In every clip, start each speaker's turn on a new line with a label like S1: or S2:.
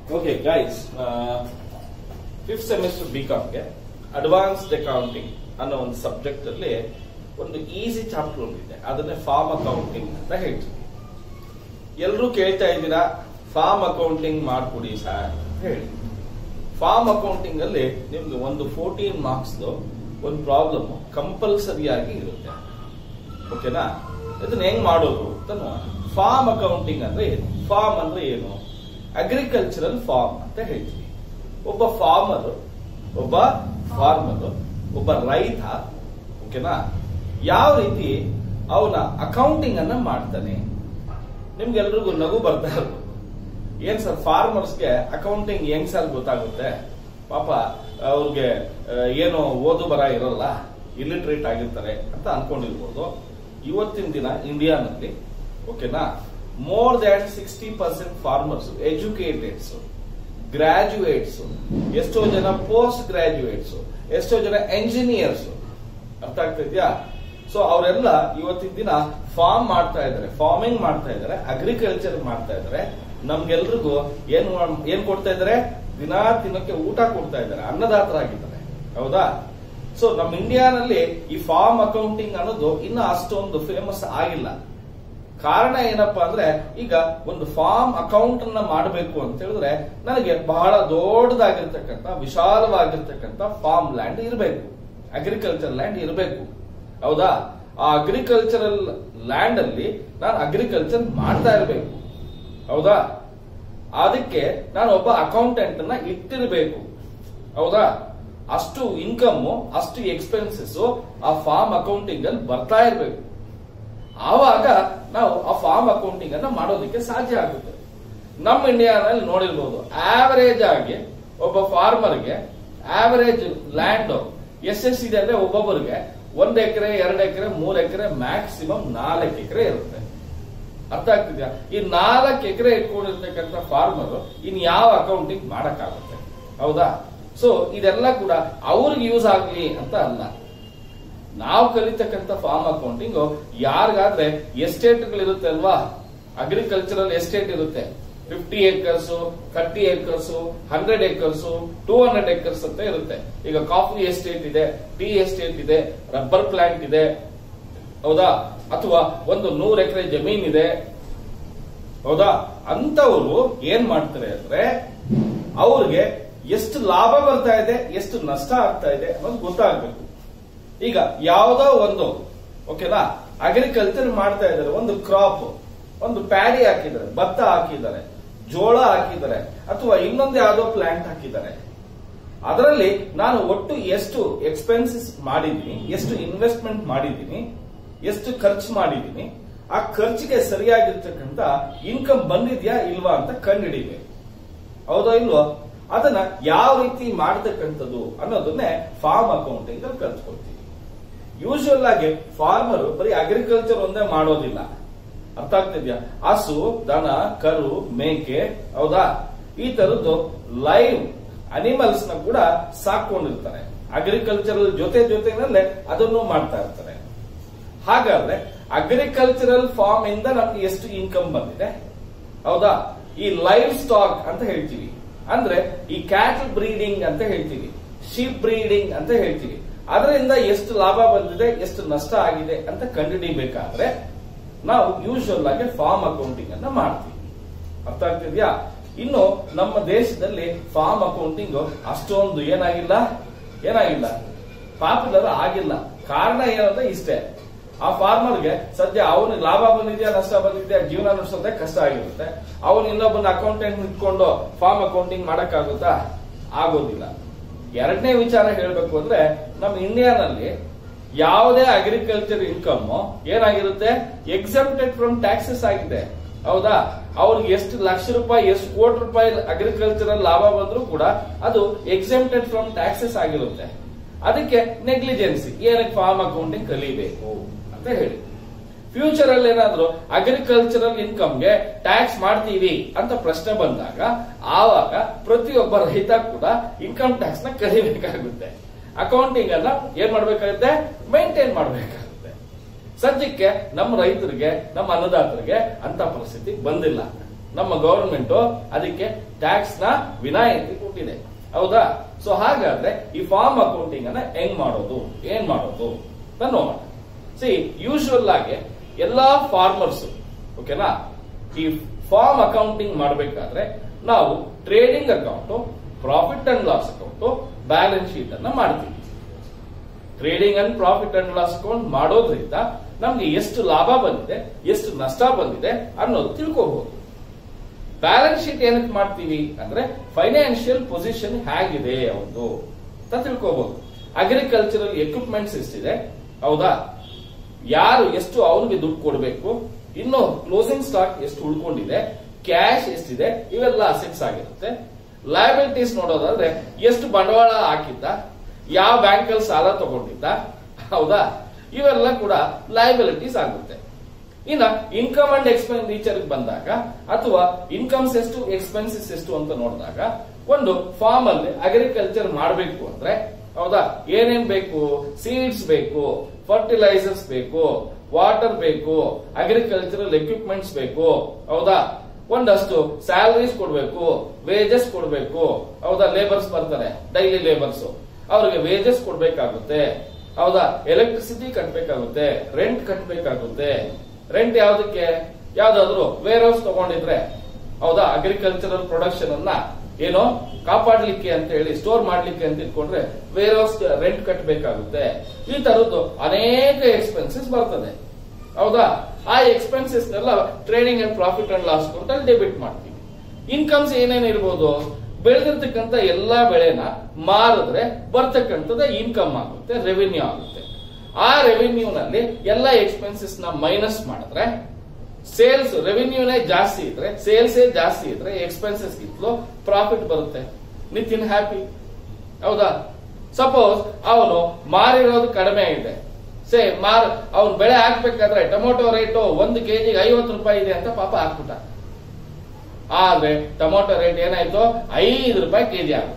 S1: Okay guys fifth semester B ಕಾಮ್ಗೆ advanced accounting ಅನ್ನೋ ಒಂದು ಸಬ್ಜೆಕ್ಟ್ ಅಲ್ಲಿ ಒಂದು ಈಸಿ ಚಾಪ್ಟರ್ ಒಂದಿದೆ ಅದನ್ನೇ ಫಾರ್ಮ್ ಅಕೌಂಟಿಂಗ್ ಅಂತ ಹೇಳ್ತೀವಿ ಎಲ್ಲರೂ ಕೇಳ್ತಾ ಇದ್ದೀರಾ ಫಾರ್ಮ್ ಅಕೌಂಟಿಂಗ್ ಮಾಡ್ಕೊಡಿ ಸರ್ ಅಂತ ಹೇಳಿ ಫಾರ್ಮ್ ಅಕೌಂಟಿಂಗ್ ಅಲ್ಲಿ ನಿಮ್ಗೆ ಒಂದು ಫೋರ್ಟೀನ್ ಮಾರ್ಕ್ಸ್ ಒಂದು ಪ್ರಾಬ್ಲಮ್ ಕಂಪಲ್ಸರಿಯಾಗಿ ಇರುತ್ತೆ ಓಕೆನಾ ಇದನ್ನ ಹೆಂಗ್ ಮಾಡೋದು ಅಂತ ನೋಡೋಣ ಫಾರ್ಮ್ ಅಕೌಂಟಿಂಗ್ ಅಂದ್ರೆ ಏನು ಫಾರ್ಮ್ ಅಂದ್ರೆ ಏನು ಅಗ್ರಿಕಲ್ಚರಲ್ ಫಾರ್ಮ್ ಅಂತ ಹೇಳ್ತೀವಿ ಒಬ್ಬ ಫಾರ್ಮರ್ ಒಬ್ಬ ಫಾರ್ಮರ್ ಒಬ್ಬ ರೈತ ಓಕೆನಾ ಯಾವ ರೀತಿ ಅವನ ಅಕೌಂಟಿಂಗ್ ಅನ್ನ ಮಾಡ್ತಾನೆ ನಿಮ್ಗೆಲ್ರಿಗೂ ನಗು ಬರ್ತಾ ಇರ್ಬೋದು ಏನ್ ಸರ್ ಫಾರ್ಮರ್ಸ್ಗೆ ಅಕೌಂಟಿಂಗ್ ಹೆಂಗ್ ಸರ್ ಗೊತ್ತಾಗುತ್ತೆ ಪಾಪ ಅವ್ರಿಗೆ ಆ, ಏನು ಓದು ಬರ ಇರಲ್ಲ ಇಲಿಟ್ರೇಟ್ ಆಗಿರ್ತಾರೆ ಅಂತ ಅನ್ಕೊಂಡಿರ್ಬೋದು ಇವತ್ತಿನ ದಿನ ಇಂಡಿಯಾನಲ್ಲಿ ಓಕೆನಾ more than sixty percent farmers educateds graduates ಎಷ್ಟೋ ಜನ ಪೋಸ್ಟ್ ಗ್ರಾಜುಯೇಟ್ಸ್ ಎಷ್ಟೋ ಜನ ಎಂಜಿನಿಯರ್ಸ್ ಅರ್ಥ ಆಗ್ತಿದ್ಯಾ ಸೊ ಅವರೆಲ್ಲ ಇವತ್ತಿನ ದಿನ ಫಾರ್ಮ್ ಮಾಡ್ತಾ ಇದ್ದಾರೆ ಫಾರ್ಮಿಂಗ್ ಮಾಡ್ತಾ ಇದ್ದಾರೆ ಅಗ್ರಿಕಲ್ಚರ್ ಮಾಡ್ತಾ ಇದ್ದಾರೆ ನಮ್ಗೆಲ್ರಿಗೂ ಏನ್ ಮಾಡ್- ಏನ್ ಕೊಡ್ತಾ ಇದ್ದಾರೆ ದಿನಾ ದಿನಕ್ಕೆ ಊಟ ಕೊಡ್ತಾ ಇದ್ದಾರೆ ಅನ್ನದಾತರಾಗಿದ್ದಾರೆ ಹೌದಾ ಸೊ ನಮ್ಮ ಇಂಡಿಯಾನಲ್ಲಿ ಈ ಫಾರ್ಮ್ ಅಕೌಂಟಿಂಗ್ ಅನ್ನೋದು ಇನ್ನ ಅಷ್ಟೊಂದು ಫೇಮಸ್ ಆಗಿಲ್ಲ ಕಾರಣ ಏನಪ್ಪಾ ಅಂದ್ರೆ ಈಗ ಒಂದು ಫಾರ್ಮ್ ಅಕೌಂಟ್ ಅನ್ನ ಮಾಡಬೇಕು ಅಂತ ಹೇಳಿದ್ರೆ ನನಗೆ ಬಹಳ ದೊಡ್ಡದಾಗಿರ್ತಕ್ಕಂಥ ವಿಶಾಲವಾಗಿರ್ತಕ್ಕಂಥ ಫಾರ್ಮ್ ಲ್ಯಾಂಡ್ ಇರಬೇಕು ಅಗ್ರಿಕಲ್ಚರ್ ಲ್ಯಾಂಡ್ ಇರಬೇಕು ಹೌದಾ ಆ ಅಗ್ರಿಕಲ್ಚರಲ್ ಲ್ಯಾಂಡ್ ಅಲ್ಲಿ ನಾನು ಅಗ್ರಿಕಲ್ಚರ್ ಮಾಡ್ತಾ ಇರಬೇಕು ಹೌದಾ ಅದಕ್ಕೆ ನಾನು ಒಬ್ಬ ಅಕೌಂಟೆಂಟ್ ಅನ್ನ ಇಟ್ಟಿರಬೇಕು ಹೌದಾ ಅಷ್ಟು ಇನ್ಕಮ್ ಅಷ್ಟು ಎಕ್ಸ್ಪೆನ್ಸಸ್ ಆ ಫಾರ್ಮ್ ಅಕೌಂಟಿಂಗ್ ಅಲ್ಲಿ ಬರ್ತಾ ಇರಬೇಕು ಆವಾಗ ನಾವು ಆ ಫಾರ್ಮ್ ಅಕೌಂಟಿಂಗ್ ಅನ್ನ ಮಾಡೋದಕ್ಕೆ ಸಾಧ್ಯ ಆಗುತ್ತೆ ನಮ್ಮ ಇಂಡಿಯಾದಲ್ಲಿ ನೋಡಿರ್ಬೋದು ಆವರೇಜ್ ಆಗಿ ಒಬ್ಬ ಫಾರ್ಮರ್ಗೆ ಆವರೇಜ್ ಲ್ಯಾಂಡ್ ಎಷ್ಟೆಷ್ಟಿದೆ ಅಂದ್ರೆ ಒಬ್ಬೊಬ್ಬರಿಗೆ ಒಂದ್ ಎಕರೆ ಎರಡು ಎಕರೆ ಮೂರ್ ಎಕರೆ ಮ್ಯಾಕ್ಸಿಮಮ್ ನಾಲ್ಕು ಎಕರೆ ಇರುತ್ತೆ ಅರ್ಥ ಆಗ್ತಿದ್ಯಾ ಈ ನಾಲ್ಕು ಎಕರೆ ಇಟ್ಕೊಂಡಿರ್ತಕ್ಕಂಥ ಫಾರ್ಮರ್ ಇನ್ ಯಾವ ಅಕೌಂಟಿಂಗ್ ಮಾಡಕ್ಕಾಗುತ್ತೆ ಹೌದಾ ಸೊ ಇದೆಲ್ಲ ಕೂಡ ಅವ್ರಿಗೆ ಯೂಸ್ ಆಗ್ಲಿ ಅಂತ ಅಲ್ಲ ನಾವು ಕಲಿತಕ್ಕಂಥ ಫಾರ್ಮ್ ಅಕೌಂಟಿಂಗ್ ಯಾರಿಗಾದ್ರೆ ಎಸ್ಟೇಟ್ಗಳಿರುತ್ತೆ ಅಲ್ವಾ ಅಗ್ರಿಕಲ್ಚರಲ್ ಎಸ್ಟೇಟ್ ಇರುತ್ತೆ fifty acres thirty acres hundred acres two hundred acres ಅಂತ ಇರುತ್ತೆ ಈಗ ಕಾಫಿ ಎಸ್ಟೇಟ್ ಇದೆ ಟೀ ಎಸ್ಟೇಟ್ ಇದೆ ರಬ್ಬರ್ ಪ್ಲಾಂಟ್ ಇದೆ ಹೌದಾ ಅಥವಾ ಒಂದು ನೂರ್ ಎಕರೆ ಜಮೀನ್ ಇದೆ ಹೌದಾ ಅಂತವರು ಏನ್ ಮಾಡ್ತಾರೆ ಅಂದ್ರೆ ಅವ್ರಿಗೆ ಎಷ್ಟು ಲಾಭ ಬರ್ತಾ ಇದೆ ಎಷ್ಟು ನಷ್ಟ ಆಗ್ತಾ ಇದೆ ಅನ್ನೋದು ಗೊತ್ತಾಗ್ಬೇಕು ಈಗ ಯಾವುದೋ ಒಂದು ಓಕೆನಾ ಅಗ್ರಿಕಲ್ಚರ್ ಮಾಡ್ತಾ ಇದ್ದಾರೆ ಒಂದು ಕ್ರಾಪ್ ಒಂದು ಪ್ಯಾಡಿ ಹಾಕಿದ್ದಾರೆ ಭತ್ತ ಹಾಕಿದ್ದಾರೆ ಜೋಳ ಹಾಕಿದ್ದಾರೆ ಅಥವಾ ಇನ್ನೊಂದು ಯಾವುದೋ ಪ್ಲಾಂಟ್ ಹಾಕಿದ್ದಾರೆ ಅದರಲ್ಲಿ ನಾನು ಒಟ್ಟು ಎಷ್ಟು ಎಕ್ಸ್ಪೆನ್ಸಸ್ ಮಾಡಿದ್ದೀನಿ ಎಷ್ಟು ಇನ್ವೆಸ್ಟ್ಮೆಂಟ್ ಮಾಡಿದ್ದೀನಿ ಎಷ್ಟು ಖರ್ಚು ಮಾಡಿದ್ದೀನಿ ಆ ಖರ್ಚಿಗೆ ಸರಿಯಾಗಿರ್ತಕ್ಕಂಥ ಇನ್ಕಮ್ ಬಂದಿದ್ಯಾ ಇಲ್ವಾ ಅಂತ ಕಂಡುಹಿಡಿಬೇಕು ಹೌದಾ ಇಲ್ವೋ ಅದನ್ನ ಯಾವ ರೀತಿ ಮಾಡ್ತಕ್ಕಂಥದ್ದು ಅನ್ನೋದನ್ನೇ ಫಾರ್ಮ್ ಅಕೌಂಟಿಂಗ್ ಅಲ್ಲಿ ಕಲ್ತ್ಕೊಳ್ತೀವಿ ಯೂಶುವಲ್ ಆಗಿ ಫಾರ್ಮರ್ ಬರೀ ಅಗ್ರಿಕಲ್ಚರ್ ಒಂದೇ ಮಾಡೋದಿಲ್ಲ ಅರ್ಥ ಆಗ್ತಿದ್ಯಾ ಹಸು ದನ ಕರು ಮೇಕೆ ಹೌದಾ ಈ ತರದ್ದು ಲೈವ್ ಅನಿಮಲ್ಸ್ ನ ಕೂಡ ಸಾಕೊಂಡಿರ್ತಾರೆ ಅಗ್ರಿಕಲ್ಚರಲ್ ಜೊತೆ ಜೊತೆನಲ್ಲೇ ಅದನ್ನು ಮಾಡ್ತಾ ಇರ್ತಾರೆ ಹಾಗಾದ್ರೆ ಅಗ್ರಿಕಲ್ಚರಲ್ ಫಾರ್ಮ್ ಇಂದ ನಮ್ಗೆ ಎಷ್ಟು ಇನ್ಕಮ್ ಬಂದಿದೆ ಹೌದಾ ಈ ಲೈವ್ ಸ್ಟಾಕ್ ಅಂತ ಹೇಳ್ತೀವಿ ಅಂದ್ರೆ ಈ ಕ್ಯಾಟಲ್ ಬ್ರೀಡಿಂಗ್ ಅಂತ ಹೇಳ್ತೀವಿ ಶೀಪ್ ಬ್ರೀಡಿಂಗ್ ಅಂತ ಹೇಳ್ತೀವಿ ಅದರಿಂದ ಎಷ್ಟು ಲಾಭ ಬಂದಿದೆ ಎಷ್ಟು ನಷ್ಟ ಆಗಿದೆ ಅಂತ ಕಂಡುಹಿಡಿಬೇಕಾದ್ರೆ ನಾವು ಯೂಶುವಲ್ ಆಗಿ ಫಾರ್ಮ್ ಅಕೌಂಟಿಂಗ್ ಅನ್ನ ಮಾಡ್ತೀವಿ ಅರ್ಥ ಆಗ್ತಿದ್ಯಾ ಇನ್ನು ನಮ್ಮ ದೇಶದಲ್ಲಿ ಫಾರ್ಮ್ ಅಕೌಂಟಿಂಗ್ ಅಷ್ಟೊಂದು ಏನಾಗಿಲ್ಲ ಏನಾಗಿಲ್ಲ ಪಾಪ್ಯುಲರ್ ಆಗಿಲ್ಲ ಕಾರಣ ಏನಂದ್ರೆ ಇಷ್ಟೇ ಆ ಫಾರ್ಮರ್ಗೆ ಸದ್ಯ ಅವನು ಲಾಭ ಬಂದಿದ್ಯಾ ನಷ್ಟ ಬಂದಿದ್ಯಾ ಜೀವನ ನಡೆಸೋದೇ ಕಷ್ಟ ಆಗಿರುತ್ತೆ ಅವನು ಇನ್ನೊಬ್ಬನ ಅಕೌಂಟೆಂಟ್ ಇಟ್ಕೊಂಡು ಫಾರ್ಮ್ ಅಕೌಂಟಿಂಗ್ ಮಾಡಕ್ಕಾಗುತ್ತಾ ಆಗೋದಿಲ್ಲ ಎರಡನೇ ವಿಚಾರ ಹೇಳಬೇಕು ಅಂದ್ರೆ ನಮ್ಮ ಇಂಡಿಯಾನಲ್ಲಿ ಯಾವುದೇ ಅಗ್ರಿಕಲ್ಚರ್ ಇನ್ಕಮ್ ಏನಾಗಿರುತ್ತೆ ಎಕ್ಸೆಪ್ಟೆಡ್ ಫ್ರಮ್ ಟ್ಯಾಕ್ಸಸ್ ಆಗಿದೆ ಹೌದಾ ಅವ್ರಿಗೆ ಎಷ್ಟು ಲಕ್ಷ ರೂಪಾಯಿ ಎಷ್ಟು ಕೋಟಿ ರೂಪಾಯಿ ಅಗ್ರಿಕಲ್ಚರಲ್ ಲಾಭ ಬಂದ್ರೂ ಕೂಡ ಅದು ಎಕ್ಸೆಪ್ಟೆಡ್ ಫ್ರಮ್ ಟ್ಯಾಕ್ಸಸ್ ಆಗಿರುತ್ತೆ ಅದಕ್ಕೆ ನೆಗ್ಲಿಜೆನ್ಸಿ ಏನಕ್ಕೆ ಫಾರ್ಮ್ ಅಕೌಂಟಿಂಗ್ ಕಲಿಬೇಕು ಅಂತ ಹೇಳಿ ಫ್ಯೂಚರ್ ಅಲ್ಲಿ ಏನಾದ್ರು ಅಗ್ರಿಕಲ್ಚರಲ್ ಇನ್ಕಮ್ಗೆ ಟ್ಯಾಕ್ಸ್ ಮಾಡ್ತೀವಿ ಅಂತ ಪ್ರಶ್ನೆ ಬಂದಾಗ ಆವಾಗ ಪ್ರತಿಯೊಬ್ಬ ರೈತ ಕೂಡ ಇನ್ಕಮ್ ಟ್ಯಾಕ್ಸ್ ನ ಕಲಿಬೇಕಾಗುತ್ತೆ ಅಕೌಂಟಿಂಗ್ ಅನ್ನ ಏನ್ ಮಾಡ್ಬೇಕಾಗುತ್ತೆ ಮೇಂಟೈನ್ ಮಾಡ್ಬೇಕಾಗುತ್ತೆ ಸದ್ಯಕ್ಕೆ ನಮ್ಮ ರೈತರಿಗೆ ನಮ್ಮ ಅನ್ನದಾತರಿಗೆ ಅಂತ ಪರಿಸ್ಥಿತಿ ಬಂದಿಲ್ಲ ನಮ್ಮ ಗವರ್ಮೆಂಟ್ ಅದಕ್ಕೆ ಟ್ಯಾಕ್ಸ್ ನ ವಿನಾಯಿತಿ ಕೊಟ್ಟಿದೆ ಹೌದಾ ಸೊ ಹಾಗಾದ್ರೆ ಈ ಫಾರ್ಮ್ ಅಕೌಂಟಿಂಗ್ ಅನ್ನ ಹೆಂಗ್ ಮಾಡೋದು ಏನ್ ಮಾಡೋದು ಅಂತ ನೋಡೋಣ ಸಿ ಯೂಶುವಲ್ ಆಗಿ ಎಲ್ಲಾ ಫಾರ್ಮರ್ಸ್ ಓಕೆನಾ ಈ ಫಾರ್ಮ್ ಅಕೌಂಟಿಂಗ್ ಮಾಡಬೇಕಾದ್ರೆ ನಾವು trading account profit and loss account balance sheet ಅನ್ನ ಮಾಡ್ತೀವಿ trading and profit and loss account ಮಾಡೋದ್ರಿಂದ ನಮ್ಗೆ ಎಷ್ಟು ಲಾಭ ಬಂದಿದೆ ಎಷ್ಟು ನಷ್ಟ ಬಂದಿದೆ ಅನ್ನೋದು ತಿಳ್ಕೋಬಹುದು ಬ್ಯಾಲೆನ್ಸ್ ಶೀಟ್ ಏನಕ್ಕೆ ಮಾಡ್ತೀವಿ ಅಂದ್ರೆ ಫೈನಾನ್ಷಿಯಲ್ ಪೊಸಿಷನ್ ಹೇಗಿದೆ ಅವನು ಅಂತ ತಿಳ್ಕೋಬಹುದು ಅಗ್ರಿಕಲ್ಚರಲ್ ಎಕ್ವಿಪ್ಮೆಂಟ್ಸ್ ಎಷ್ಟಿದೆ ಹೌದಾ ಯಾರು ಎಷ್ಟು ಅವನಿಗೆ ದುಡ್ಡು ಕೊಡಬೇಕು ಇನ್ನು ಕ್ಲೋಸಿಂಗ್ ಸ್ಟಾಕ್ ಎಷ್ಟು ಉಳ್ಕೊಂಡಿದೆ ಕ್ಯಾಶ್ ಎಷ್ಟಿದೆ ಇವೆಲ್ಲ ಅಸೆಟ್ಸ್ ಆಗಿರುತ್ತೆ ಲಯಬಿಲಿಟೀಸ್ ನೋಡೋದಾದ್ರೆ ಎಷ್ಟು ಬಂಡವಾಳ ಹಾಕಿದ್ದ ಯಾವ ಬ್ಯಾಂಕ್ ಅಲ್ಲಿ ಸಾಲ ತಗೊಂಡಿದ್ದ ಹೌದಾ ಇವೆಲ್ಲ ಕೂಡ ಲಯಬಿಲಿಟೀಸ್ ಆಗುತ್ತೆ ಇನ್ನ ಇನ್ಕಮ್ ಅಂಡ್ ಎಕ್ಸ್ಪೆಂಡಿಚರ್ ಬಂದಾಗ ಅಥವಾ ಇನ್ಕಮ್ಸ್ ಎಷ್ಟು ಎಕ್ಸ್ಪೆನ್ಸಸ್ ಎಷ್ಟು ಅಂತ ನೋಡಿದಾಗ ಒಂದು ಫಾರ್ಮ್ ಅಲ್ಲಿ ಅಗ್ರಿಕಲ್ಚರ್ ಮಾಡಬೇಕು ಅಂದ್ರೆ ಹೌದಾ ಏನೇನ್ ಬೇಕು ಸೀಡ್ಸ್ ಬೇಕು ಫರ್ಟಿಲೈಸರ್ಸ್ ಬೇಕು ವಾಟರ್ ಬೇಕು ಅಗ್ರಿಕಲ್ಚರಲ್ ಎಕ್ವಿಪ್ಮೆಂಟ್ಸ್ ಬೇಕು ಹೌದಾ ಒಂದಷ್ಟು ಸ್ಯಾಲರೀಸ್ ಕೊಡ್ಬೇಕು ವೇಜಸ್ ಕೊಡ್ಬೇಕು ಹೌದಾ ಲೇಬರ್ಸ್ ಬರ್ತಾರೆ ಡೈಲಿ ಲೇಬರ್ಸ್ ಅವ್ರಿಗೆ ವೇಜಸ್ ಕೊಡ್ಬೇಕಾಗುತ್ತೆ ಹೌದಾ ಎಲೆಕ್ಟ್ರಿಸಿಟಿ ಕಟ್ಬೇಕಾಗುತ್ತೆ ರೆಂಟ್ ಕಟ್ಬೇಕಾಗುತ್ತೆ ರೆಂಟ್ ಯಾವ್ದಕ್ಕೆ ಯಾವ್ದಾದ್ರು ವೇರ್ ಹೌಸ್ ತಗೊಂಡಿದ್ರೆ ಹೌದಾ ಅಗ್ರಿಕಲ್ಚರಲ್ ಪ್ರೊಡಕ್ಷನ್ ಅನ್ನ ಏನೋ ಕಾಪಾಡ್ಲಿಕ್ಕೆ ಅಂತ ಹೇಳಿ ಸ್ಟೋರ್ ಮಾಡ್ಲಿಕ್ಕೆ ಅಂತ ಇಟ್ಕೊಂಡ್ರೆ ವೇರ್ ಹೌಸ್ ರೆಂಟ್ ಕಟ್ಟಬೇಕಾಗುತ್ತೆ ಈ ತರದ್ದು ಅನೇಕ ಎಕ್ಸ್ಪೆನ್ಸಸ್ ಬರ್ತದೆ ಹೌದಾ ಆ ಎಕ್ಸ್ಪೆನ್ಸಸ್ ಎಲ್ಲ trading and profit and loss ಅಲ್ಲಿ ಡೆಬಿಟ್ ಮಾಡ್ತೀವಿ ಇನ್ಕಮ್ಸ್ ಏನೇನ್ ಇರ್ಬೋದು ಬೆಳೆದಿರ್ತಕ್ಕಂಥ ಎಲ್ಲಾ ಬೆಳೆನ ಮಾರಿದ್ರೆ ಬರ್ತಕ್ಕಂಥದ್ದು ಇನ್ಕಮ್ ಆಗುತ್ತೆ ರೆವಿನ್ಯೂ ಆಗುತ್ತೆ ಆ ರೆವಿನ್ಯೂನಲ್ಲಿ ಎಲ್ಲ ಎಕ್ಸ್ಪೆನ್ಸಸ್ ನ ಮೈನಸ್ ಮಾಡಿದ್ರೆ ಸೇಲ್ಸ್ ರೆವಿನ್ಯೂನೇ ಜಾಸ್ತಿ ಇದ್ರೆ ಸೇಲ್ಸ್ ಜಾಸ್ತಿ ಇದ್ರೆ ಎಕ್ಸ್ಪೆನ್ಸಸ್ ಗಿಂತಲೂ ಪ್ರಾಫಿಟ್ ಬರುತ್ತೆ ನಿತಿನ್ ಹ್ಯಾಪಿ ಹೌದಾ ಸಪೋಸ್ ಅವನು ಮಾರಿರೋದು ಕಡಿಮೆ ಇದೆ ಸೇ ಮಾರ್ ಅವ್ನು ಬೆಳೆ ಹಾಕ್ಬೇಕಾದ್ರೆ ಟೊಮೊಟೊ ರೇಟು ಒಂದು ಕೆಜಿಗೆ ಐವತ್ತು ರೂಪಾಯಿ ಇದೆ ಅಂತ ಪಾಪ ಹಾಕ್ಬಿಟ್ಟ ಆದ್ರೆ ಟೊಮೊಟೊ ರೇಟ್ ಏನಾಯ್ತು ಐದು ರೂಪಾಯಿ ಕೆಜಿ ಆಗುತ್ತೆ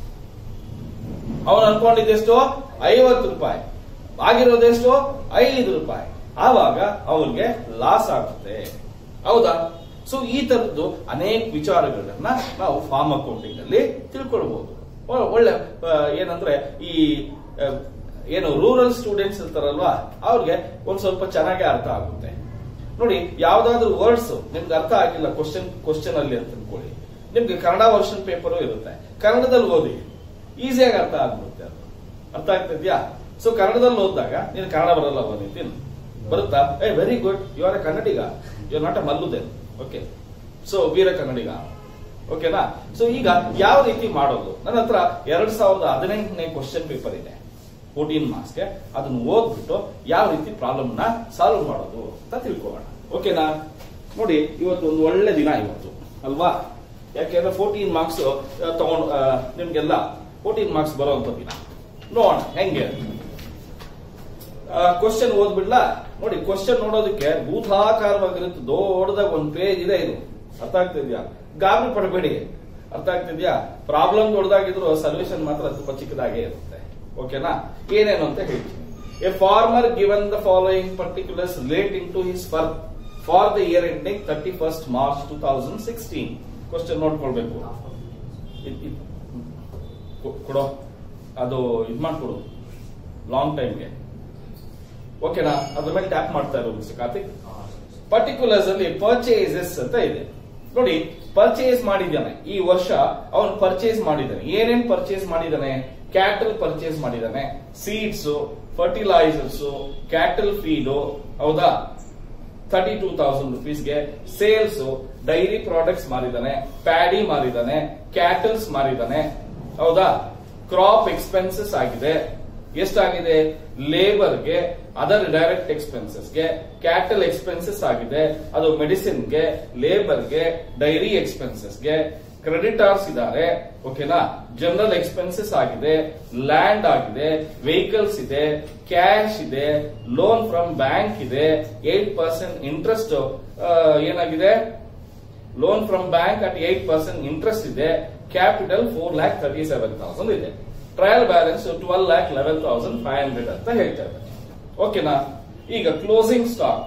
S1: ಅವನು ಅನ್ಕೊಂಡಿದ್ದೆಷ್ಟು ಐವತ್ತು ರೂಪಾಯಿ ಆಗಿರೋದೆಷ್ಟು ಐದು ರೂಪಾಯಿ ಆವಾಗ ಅವನಿಗೆ ಲಾಸ್ ಆಗುತ್ತೆ ಹೌದಾ ಸೊ ಈ ತರದ್ದು ಅನೇಕ ವಿಚಾರಗಳನ್ನ ನಾವು ಫಾರ್ಮ್ ಅಕೌಂಟಿಂಗ್ ಅಲ್ಲಿ ತಿಳ್ಕೊಳ್ಬಹುದು ಒ- ಒಳ್ಳೆ ಆ, ಏನಂದ್ರೆ ಈ ಆ, ಏನು ರೂರಲ್ ಸ್ಟೂಡೆಂಟ್ಸ್ ಇರ್ತಾರಲ್ವಾ ಅವ್ರಿಗೆ ಒಂದ್ ಸ್ವಲ್ಪ ಚೆನ್ನಾಗಿ ಅರ್ಥ ಆಗುತ್ತೆ ನೋಡಿ ಯಾವ್ದಾದ್ರು ವರ್ಡ್ಸ್ ನಿಮ್ಗೆ ಅರ್ಥ ಆಗಿಲ್ಲ ಕ್ವಶನ್ ಕ್ವಶನ್ ಅಲ್ಲಿ ಅಂತ ಅನ್ಕೊಳ್ಳಿ ನಿಮ್ಗೆ ಕನ್ನಡ ವರ್ಷನ್ ಪೇಪರು ಇರುತ್ತೆ ಕನ್ನಡದಲ್ಲಿ ಓದಿ ಈಸಿಯಾಗಿ ಅರ್ಥ ಆಗ್ಬಿಡುತ್ತೆ ಅದು ಅರ್ಥ ಆಗ್ತಿದ್ಯಾ ಸೊ ಕನ್ನಡದಲ್ಲಿ ಓದಿದಾಗ ನೀನು ಕನ್ನಡ ಬರಲ್ಲ ಓದಿದ್ದೀನಿ ಬರುತ್ತಾ ಏ very good you are a Kannadiga you are not a ಮಲ್ಲುದೇನ್ ಓಕೆ ಸೊ ವೀರ ಕನ್ನಡಿಗ ಓಕೆನಾ ಸೊ ಈಗ ಯಾವ ರೀತಿ ಮಾಡೋದು ನನ್ನ ಹತ್ರ ಎರಡ್ ಸಾವಿರದ ಹದಿನೆಂಟನೇ ಕ್ವಶನ್ ಪೇಪರ್ ಇದೆ ಫೋರ್ಟೀನ್ ಮಾರ್ಕ್ಸ್ಗೆ ಅದನ್ನ ಓದ್ಬಿಟ್ಟು ಯಾವ ರೀತಿ ಪ್ರಾಬ್ಲಮ್ ನ ಸಾಲ್ವ್ ಮಾಡೋದು ಅಂತ ತಿಳ್ಕೊಳ್ಳೋಣ ಓಕೆನಾ ನೋಡಿ ಇವತ್ತು ಒಂದು ಒಳ್ಳೆ ದಿನ ಇವತ್ತು ಅಲ್ವಾ ಯಾಕೆಂದ್ರೆ ಫೋರ್ಟೀನ್ ಮಾರ್ಕ್ಸ್ ತಗೊಂಡು ಆ, ನಿಮ್ಗೆಲ್ಲ ಫೋರ್ಟೀನ್ ಮಾರ್ಕ್ಸ್ ಬರೋಂಥ ದಿನ ನೋಡೋಣ ಹೆಂಗೆ ಕ್ವಶನ್ ಓದ್ಬಿಡ್ಲಾ ನೋಡಿ ಕ್ವಶನ್ ನೋಡೋದಕ್ಕೆ ಭೂತಾಕಾರವಾಗಿರುತ್ತೆ ದೊಡ್ಡದಾಗ ಒಂದು ಪೇಜ್ ಇದೆ ಇದು ಅರ್ಥ ಆಗ್ತಿದ್ಯಾ ಗಾಬರಿ ಪಡಬೇಡಿ ಅರ್ಥ ಆಗ್ತಿದ್ಯಾ ಪ್ರಾಬ್ಲಮ್ ದೊಡ್ಡದಾಗಿದ್ರು ಸೊಲ್ಯೂಷನ್ ಮಾತ್ರ ತುಂಬಾ ಚಿಕ್ಕದಾಗೇ ಇರುತ್ತೆ ಓಕೆನಾ ಏನೇನು ಅಂತ ಹೇಳ್ತೀನಿ a farmer given the following particulars relating to his for for the year ending thirty first March two thousand sixteen question ನೋಡ್ಕೊಳ್ಬೇಕು ಇದ್- ಇದ್- ಕೊ- ಕೊಡೋ ಅದು ಇದ್ ಮಾಡ್ಕೊಡು ಲಾಂಗ್ ಟೈಮ್ಗೆ ಓಕೆನಾ ಅದ್ರ ಮೇಲೆ ಟ್ಯಾಪ್ ಮಾಡ್ತಾ ಇರೋ ಮಿಸ್ಟರ್ ಕಾರ್ತಿಕ್ ಪರ್ಟಿಕ್ಯುಲರ್ಸ್ ಅಲ್ಲಿ ಪರ್ಚೇಸಸ್ ಅಂತ ಇದೆ ನೋಡಿ ಪರ್ಚೇಸ್ ಮಾಡಿದ್ದಾನೆ ಈ ವರ್ಷ ಅವನು ಪರ್ಚೇಸ್ ಮಾಡಿದ್ದಾನೆ ಏನೇನ್ ಪರ್ಚೇಸ್ ಮಾಡಿದ್ದಾನೆ ಕ್ಯಾಟಲ್ ಪರ್ಚೇಸ್ ಮಾಡಿದ್ದಾನೆ ಸೀಡ್ಸ್ ಫರ್ಟಿಲೈಸರ್ಸ್ ಕ್ಯಾಟಲ್ ಫೀಡು ಹೌದಾ ತರ್ಟಿ ಟೂ ತೌಸಂಡ್ ರುಪೀಸ್ಗೆ ಸೇಲ್ಸ್ ಡೈರಿ ಪ್ರಾಡಕ್ಟ್ಸ್ ಮಾರಿದಾನೆ ಪ್ಯಾಡಿ ಮಾರಿದಾನೆ ಕ್ಯಾಟಲ್ಸ್ ಮಾರಿದಾನೆ ಹೌದಾ ಕ್ರಾಪ್ ಎಕ್ಸ್ಪೆನ್ಸಸ್ ಆಗಿದೆ ಎಷ್ಟಾಗಿದೆ ಲೇಬರ್ಗೆ ಅದರ್ ಡೈರೆಕ್ಟ್ ಎಕ್ಸ್ಪೆನ್ಸಸ್ಗೆ ಕ್ಯಾಟಲ್ ಎಕ್ಸ್ಪೆನ್ಸಸ್ ಆಗಿದೆ ಅದು ಮೆಡಿಸಿನ್ಗೆ ಲೇಬರ್ಗೆ ಡೈರಿ ಎಕ್ಸ್ಪೆನ್ಸಸ್ಗೆ ಕ್ರೆಡಿಟಾರ್ಸ್ ಇದ್ದಾರೆ ಓಕೆನಾ ಜನರಲ್ ಎಕ್ಸ್ಪೆನ್ಸಸ್ ಆಗಿದೆ ಲ್ಯಾಂಡ್ ಆಗಿದೆ ವೆಹಿಕಲ್ಸ್ ಇದೆ ಕ್ಯಾಶ್ ಇದೆ ಲೋನ್ ಫ್ರಮ್ ಬ್ಯಾಂಕ್ ಇದೆ ಏಟ್ ಪರ್ಸೆಂಟ್ ಇಂಟ್ರೆಸ್ಟ್ ಏನಾಗಿದೆ loan from bank at eight percent interest ಇದೆ capital four lakh thirty seven thousand ಇದೆ trial balance twelve lakh eleven thousand five hundred ಅಂತ ಹೇಳ್ತಾ ಇದ್ದಾರೆ ಓಕೆನಾ ಈಗ closing stock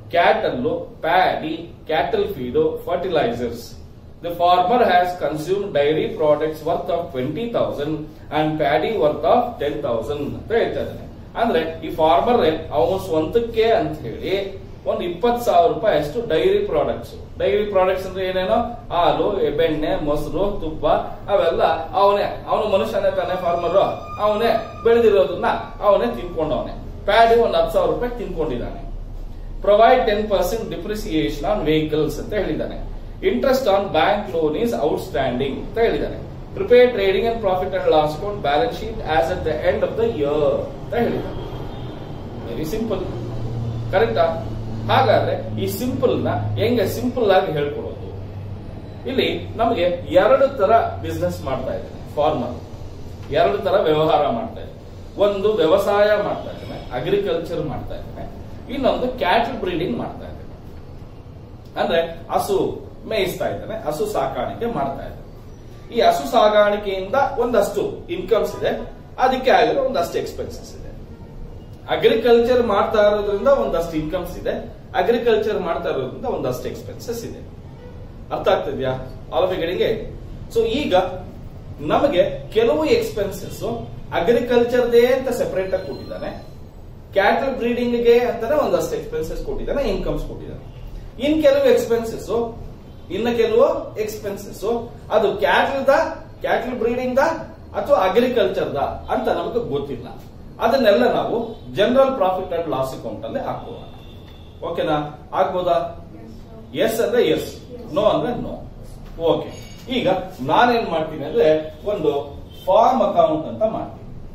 S1: cattle paddy cattle feed fertilisers the farmer has consume dairy products worth of twenty thousand and paddy worth of ten thousand ಅಂತ ಹೇಳ್ತಾ ಇದ್ದಾನೆ ಅಂದ್ರೆ ಈ ಫಾರ್ಮರ್ ಅವನು ಸ್ವಂತಕ್ಕೆ ಅಂತ ಹೇಳಿ ಒಂದು ಇಪ್ಪತ್ತು ಸಾವಿರ ರೂಪಾಯಿ ಅಷ್ಟು ಡೈರಿ ಪ್ರಾಡಕ್ಟ್ಸ್ ಡೈರಿ ಪ್ರಾಡಕ್ಟ್ಸ್ ಅಂದ್ರೆ ಏನೇನೋ ಹಾಲು ಬೆಣ್ಣೆ ಮೊಸರು ತುಪ್ಪ ಅವೆಲ್ಲ ಅವನೇ ಅವನು ಮನುಷ್ಯನೇ ತಾನೆ ಫಾರ್ಮರ್ ಅವನೇ ಬೆಳೆದಿರೋದನ್ನ ಅವನೇ ತಿನ್ಕೊಂಡವನೆ ಪ್ಯಾಡಿ ಒಂದು ಹತ್ತು ಸಾವಿರ ರೂಪಾಯಿ ತಿನ್ಕೊಂಡಿದ್ದಾನೆ provide ten percent depreciation on vehicles ಅಂತ ಹೇಳಿದ್ದಾನೆ interest on bank loan is outstanding ಅಂತ ಹೇಳಿದ್ದಾನೆ prepare trading and profit and loss account balance sheet as at the end of the year ಅಂತ ಹೇಳಿದ್ದಾನೆ ವೆರಿ ಸಿಂಪಲ್ ಕರೆಕ್ಟಾ ಹಾಗಾದ್ರೆ ಈ simple ನ ಹೆಂಗೆ ಸಿಂಪಲ್ ಆಗಿ ಹೇಳ್ಕೊಡೋದು ಇಲ್ಲಿ ನಮಗೆ ಎರಡು ತರ ಬಿಸ್ನೆಸ್ ಮಾಡ್ತಾ ಇದ್ದಾನೆ ಫಾರ್ಮರ್ ಎರಡು ತರ ವ್ಯವಹಾರ ಮಾಡ್ತಾ ಇದ್ದಾನೆ ಒಂದು ವ್ಯವಸಾಯ ಮಾಡ್ತಾ ಇದ್ದಾನೆ ಅಗ್ರಿಕಲ್ಚರ್ ಮಾಡ್ತಾ ಇದ್ದಾನೆ ಇನ್ನೊಂದು ಕ್ಯಾಟಲ್ ಬ್ರೀಡಿಂಗ್ ಮಾಡ್ತಾ ಇದ್ದಾನೆ ಅಂದ್ರೆ ಹಸು ಮೇಯಿಸ್ತಾ ಇದ್ದಾನೆ ಹಸು ಸಾಕಾಣಿಕೆ ಮಾಡ್ತಾ ಇದ್ದಾನೆ ಈ ಹಸು ಸಾಗಾಣಿಕೆಯಿಂದ ಒಂದಷ್ಟು ಇನ್ಕಮ್ಸ್ ಇದೆ ಅದಕ್ಕೆ ಆಗಿರೋ ಒಂದಷ್ಟು ಎಕ್ಸ್ಪೆನ್ಸಸ್ ಇದೆ ಅಗ್ರಿಕಲ್ಚರ್ ಮಾಡ್ತಾ ಇರೋದ್ರಿಂದ ಒಂದಷ್ಟು ಇನ್ಕಮ್ಸ್ ಇದೆ ಅಗ್ರಿಕಲ್ಚರ್ ಮಾಡ್ತಾ ಇರೋದ್ರಿಂದ ಒಂದಷ್ಟು ಎಕ್ಸ್ಪೆನ್ಸಸ್ ಇದೆ ಅರ್ಥ ಆಗ್ತಿದ್ಯಾ ಆಲೋಪಗಳಿಗೆ ಸೊ ಈಗ ನಮಗೆ ಕೆಲವು ಎಕ್ಸ್ಪೆನ್ಸಸ್ ಅಗ್ರಿಕಲ್ಚರ್ದೇ ಅಂತ ಸೆಪರೇಟ್ ಆಗಿ ಕೊಟ್ಟಿದ್ದಾನೆ ಕ್ಯಾಟಲ್ ಬ್ರೀಡಿಂಗ್ ಗೆ ಅಂತಾನೆ ಒಂದಷ್ಟು ಎಕ್ಸ್ಪೆನ್ಸಸ್ ಕೊಟ್ಟಿದ್ದಾನೆ ಇನ್ಕಮ್ಸ್ ಕೊಟ್ಟಿದ್ದಾನೆ ಇನ್ ಕೆಲವು ಎಕ್ಸ್ಪೆನ್ಸಸ್ ಇನ್ನ ಕೆಲವು ಎಕ್ಸ್ಪೆನ್ಸಸ್ ಅದು ಕ್ಯಾಟಲ್ ದ ಕ್ಯಾಟಲ್ ಬ್ರೀಡಿಂಗ್ ದ ಅಥವಾ ಅಗ್ರಿಕಲ್ಚರ್ ದ ಅಂತ ನಮಗೆ ಗೊತ್ತಿಲ್ಲ ಅದನ್ನೆಲ್ಲ ನಾವು general profit and loss account ಅಲ್ಲಿ ಹಾಕೋಣ ಓಕೆನಾ ಆಗ್ಬೋದಾ ಎಸ್ ಅಂದ್ರೆ ಎಸ್ ನೋ ಅಂದ್ರೆ ನೋ ಓಕೆ ಈಗ ನಾನೇನ್ ಮಾಡ್ತೀನಿ ಅಂದ್ರೆ ಒಂದು ಫಾರ್ಮ್ ಅಕೌಂಟ್ ಅಂತ ಮಾಡ್ತೀನಿ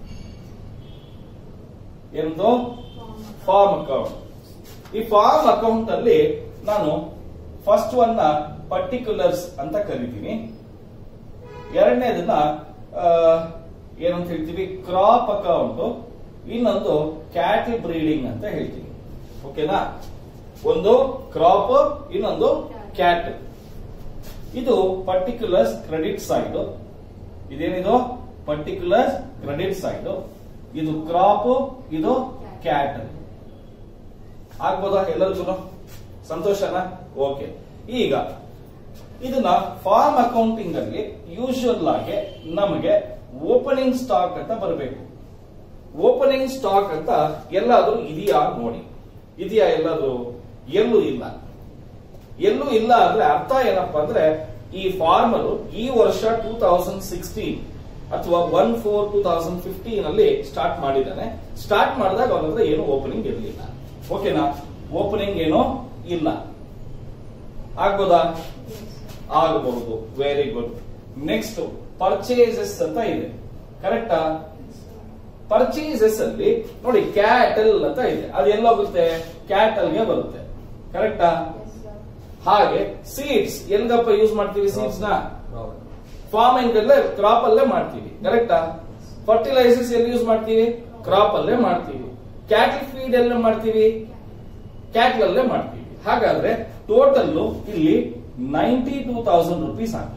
S1: ಎಂದು ಫಾರ್ಮ್ ಅಕೌಂಟ್ ಈ ಫಾರ್ಮ್ ಅಕೌಂಟ್ ಅಲ್ಲಿ ನಾನು ಫಸ್ಟ್ ಒನ್ ಪರ್ಟಿಕ್ಯುಲರ್ಸ್ ಅಂತ ಕರಿತೀನಿ ಎರಡನೇದನ್ನ ಆ, ಏನಂತ ಹೇಳ್ತೀವಿ ಕ್ರಾಪ್ ಅಕೌಂಟ್ ಇನ್ನೊಂದು ಕ್ಯಾಟಲ್ ಬ್ರೀಡಿಂಗ್ ಅಂತ ಹೇಳ್ತೀವಿ ಓಕೆನಾ ಒಂದು ಕ್ರಾಪ್ ಇನ್ನೊಂದು ಕ್ಯಾಟ್ ಇದು ಪರ್ಟಿಕ್ಯುಲರ್ಸ್ ಕ್ರೆಡಿಟ್ ಸೈಡ್ ಇದೇನಿದು ಪರ್ಟಿಕ್ಯುಲರ್ ಕ್ರೆಡಿಟ್ ಸೈಡ್ ಇದು ಕ್ರಾಪ್ ಇದು ಕ್ಯಾಟ್ ಆಗ್ಬೋದಾ ಎಲ್ಲರಿಗೂ ಸಂತೋಷನಾ ಓಕೆ ಈಗ ಇದನ್ನ ಫಾರ್ಮ್ ಅಕೌಂಟಿಂಗ್ ಅಲ್ಲಿ ಯೂಶುವಲ್ ಆಗಿ ನಮಗೆ ಓಪನಿಂಗ್ ಸ್ಟಾಕ್ ಅಂತ ಬರಬೇಕು ಓಪನಿಂಗ್ ಸ್ಟಾಕ್ ಅಂತ ಎಲ್ಲಾದ್ರೂ ಇದೆಯಾ ನೋಡಿ ಇದೆಯಾ ಎಲ್ಲಾದ್ರೂ ಎಲ್ಲೂ ಇಲ್ಲ ಎಲ್ಲೂ ಇಲ್ಲ ಅಂದ್ರೆ ಅರ್ಥ ಏನಪ್ಪಾ ಅಂದ್ರೆ ಈ ಫಾರ್ಮರ್ ಈ ವರ್ಷ ಟೂ ತೌಸಂಡ್ ಸಿಕ್ಸ್ಟೀನ್ ಅಥವಾ one four two thousand fifteen ಅಲ್ಲಿ ಸ್ಟಾರ್ಟ್ ಮಾಡಿದ್ದಾನೆ ಸ್ಟಾರ್ಟ್ ಮಾಡಿದಾಗ ಅವನ ಹತ್ರ ಏನು ಓಪನಿಂಗ್ ಇರಲಿಲ್ಲ ಓಕೆನಾ ಓಪನಿಂಗ್ ಏನೋ ಇಲ್ಲ ಆಗ್ಬೋದಾ ಆಗಬಹುದು ವೆರಿ ಗುಡ್ ನೆಕ್ಸ್ಟ್ ಪರ್ಚೇಸಸ್ ಅಂತ ಇದೆ ಕರೆಕ್ಟಾ ಪರ್ಚೇಸಸ್ ಅಲ್ಲಿ ನೋಡಿ ಕ್ಯಾಟಲ್ ಅಂತ ಇದೆ ಅದು ಎಲ್ಲೋಗುತ್ತೆ ಕ್ಯಾಟಲ್ ಗೆ ಬರುತ್ತೆ ಕರೆಕ್ಟಾ ಹಾಗೆ ಸೀಡ್ಸ್ ಎಲ್ಗಪ್ಪ ಯೂಸ್ ಮಾಡ್ತೀವಿ ಸೀಡ್ಸ್ ನ ಫಾರ್ಮಿಂಗ್ ಅಲ್ಲೇ ಕ್ರಾಪ್ ಅಲ್ಲೇ ಮಾಡ್ತೀವಿ ಕರೆಕ್ಟಾ ಫರ್ಟಿಲೈಸರ್ಸ್ ಎಲ್ಲಿ ಯೂಸ್ ಮಾಡ್ತೀವಿ ಕ್ರಾಪ್ ಅಲ್ಲೇ ಮಾಡ್ತೀವಿ ಕ್ಯಾಟಲ್ ಫೀಡ್ ಎಲ್ಲ ಮಾಡ್ತೀವಿ ಕ್ಯಾಟಲ್ ಅಲ್ಲೇ ಮಾಡ್ತೀವಿ ಹಾಗಾದ್ರೆ ಟೋಟಲ್ ಇಲ್ಲಿ ನೈಂಟಿ ಟೂ ತೌಸಂಡ್ ರುಪೀಸ್ ಹಾಕಿ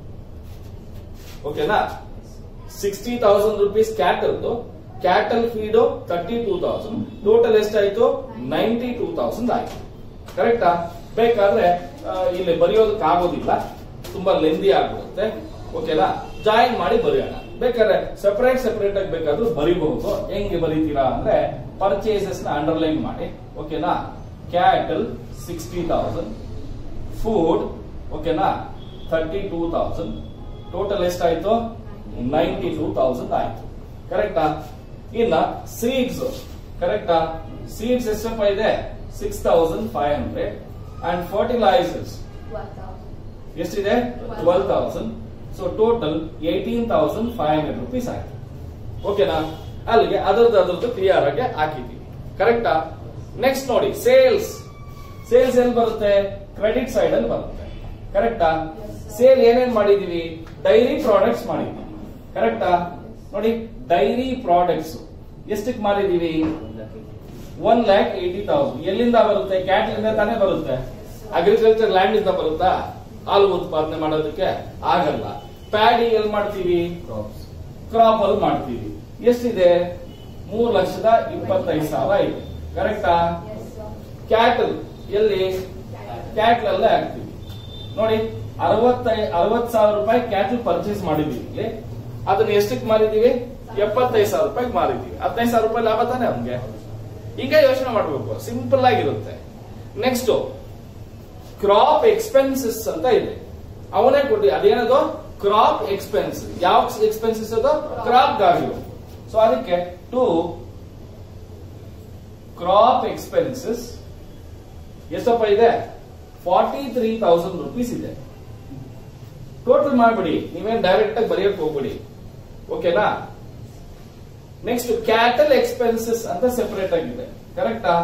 S1: ಓಕೆನಾ sixty thousand rupees cattle cattle feed thirty two thousand total ಎಷ್ಟಾಯ್ತು ನೈಂಟಿ ಟೂ ತೌಸಂಡ್ ಆಯ್ತು ಕರೆಕ್ಟಾ ಬೇಕಾದ್ರೆ ಆ, ಇಲ್ಲಿ ಬರೆಯೋದಕ್ಕೆ ಆಗೋದಿಲ್ಲ ತುಂಬಾ ಲೆಂದಿ ಆಗ್ಬಿಡುತ್ತೆ ಓಕೆನಾ ಜಾಯಿನ್ ಮಾಡಿ ಬರೆಯೋಣ ಬೇಕಾದ್ರೆ ಸೆಪರೇಟ್ ಸೆಪರೇಟ್ ಆಗಿ ಬೇಕಾದ್ರೂ ಬರಿಬಹುದು ಹೆಂಗೆ ಬರೀತೀರಾ ಅಂದ್ರೆ ಪರ್ಚೇಸಸ್ ನ ಅಂಡರ್ಲೈನ್ ಮಾಡಿ ಓಕೆನಾ ಕ್ಯಾಟಲ್ ಸಿಕ್ಸ್ಟಿ ತೌಸಂಡ್ ಫುಡ್ ಓಕೆನಾ ಥರ್ಟಿ ಟೂ ತೌಸಂಡ್ ಟೋಟಲ್ ಎಷ್ಟಾಯ್ತು ನೈಂಟಿ ಟೂ ತೌಸಂಡ್ ಆಯ್ತು ಕರೆಕ್ಟಾ ಇನ್ನ ಸೀಡ್ಸ್ ಕರೆಕ್ಟಾ ಸೀಡ್ಸ್ ಎಷ್ಟಪ್ಪ ಇದೆ six thousand five hundred and fertilisers ಎಷ್ಟಿದೆ twelve thousand so total eighteen thousand five hundred rupees ಆಯ್ತು ಓಕೆನಾ ಅಲ್ಲಿಗೆ ಅದರದ್ದು ಅದರದ್ದು ಕ್ಲಿಯರ್ ಆಗಿ ಹಾಕಿದ್ದೀವಿ ಕರೆಕ್ಟಾ ನೆಕ್ಸ್ಟ್ ನೋಡಿ ಸೇಲ್ಸ್ ಸೇಲ್ಸ್ ಎಲ್ಲಿ ಬರುತ್ತೆ ಕ್ರೆಡಿಟ್ ಸೈಡ್ ಅಲ್ಲಿ ಬರುತ್ತೆ ಕರೆಕ್ಟಾ ಸೇಲ್ ಏನೇನ್ ಮಾಡಿದೀವಿ ಡೈರಿ ಪ್ರಾಡಕ್ಟ್ಸ್ ಮಾಡಿದೀವಿ ಕರೆಕ್ಟಾ ನೋಡಿ ಡೈರಿ ಪ್ರಾಡಕ್ಟ್ಸ್ ಎಷ್ಟಕ್ಕೆ ಮಾರಿದೀವಿ ಒನ್ ಲ್ಯಾಕ್ ಏಟಿ ತೌಸಂಡ್ ಎಲ್ಲಿಂದ ಬರುತ್ತೆ ಕ್ಯಾಟಲ್ ಇಂದ ತಾನೇ ಬರುತ್ತೆ ಅಗ್ರಿಕಲ್ಚರ್ ಲ್ಯಾಂಡ್ ಇಂದ ಬರುತ್ತಾ ಹಾಲು ಉತ್ಪಾದನೆ ಮಾಡೋದಕ್ಕೆ ಆಗಲ್ಲ ಪ್ಯಾಡಿ ಎಲ್ಲಿ ಮಾಡ್ತೀವಿ ಕ್ರಾಪ್ ಅಲ್ಲಿ ಮಾಡ್ತೀವಿ ಎಷ್ಟಿದೆ ಮೂರ್ ಲಕ್ಷದ ಇಪ್ಪತ್ತೈದು ಸಾವಿರ ಇದೆ ಕರೆಕ್ಟಾ ಕ್ಯಾಟಲ್ ಎಲ್ಲಿ ಕ್ಯಾಟ್ಲ್ ಅಲ್ಲೇ ಹಾಕ್ತೀವಿ ನೋಡಿ ಅರವತ್ತೈ ಅರವತ್ ಸಾವಿರ ರೂಪಾಯಿ ಕ್ಯಾಟ್ಲ್ ಪರ್ಚೇಸ್ ಮಾಡಿದೀವಿ ಇಲ್ಲಿ ಅದನ್ನ ಎಷ್ಟಕ್ಕೆ ಮಾರಿದೀವಿ ಎಪ್ಪತ್ತೈದು ಸಾವಿರ ರೂಪಾಯಿಗೆ ಮಾರಿದೀವಿ ಹದಿನೈದು ಸಾವಿರ ರೂಪಾಯಿ ಲಾಭ ತಾನೆ ಅವ್ನಿಗೆ ಈಗ ಯೋಚನೆ ಮಾಡ್ಬೇಕು ಸಿಂಪಲ್ ಆಗಿರುತ್ತೆ ನೆಕ್ಸ್ಟ್ ಕ್ರಾಪ್ ಎಕ್ಸ್ಪೆನ್ಸಸ್ ಅಂತ ಇದೆ ಅವನೇ ಕೊಟ್ಟಿ ಅದೇನದು ಕ್ರಾಪ್ ಎಕ್ಸ್ಪೆನ್ಸ್ ಯಾವ ಎಕ್ಸ್ಪೆನ್ಸಸ್ ಅದು ಕ್ರಾಪ್ ಗಾಗಿರೋ ಸೊ ಅದಕ್ಕೆ ಟು ಕ್ರಾಪ್ ಎಕ್ಸ್ಪೆನ್ಸಸ್ ಎಷ್ಟಪ್ಪ ಇದೆ ಫಾರ್ಟಿ ತ್ರೀ ತೌಸಂಡ್ ರುಪೀಸ್ ಇದೆ ಟೋಟಲ್ ಮಾಡ್ಬಿಡಿ ನೀವೇನ್ ಡೈರೆಕ್ಟ್ ಆಗಿ ಬರೆಯಕ್ ಹೋಗ್ಬಿಡಿ ಓಕೆನಾ ನೆಕ್ಸ್ಟ್ ಕ್ಯಾಟಲ್ ಎಕ್ಸ್ಪೆನ್ಸಸ್ ಅಂತ ಸೆಪರೇಟ್ ಆಗಿದೆ ಕರೆಕ್ಟಾ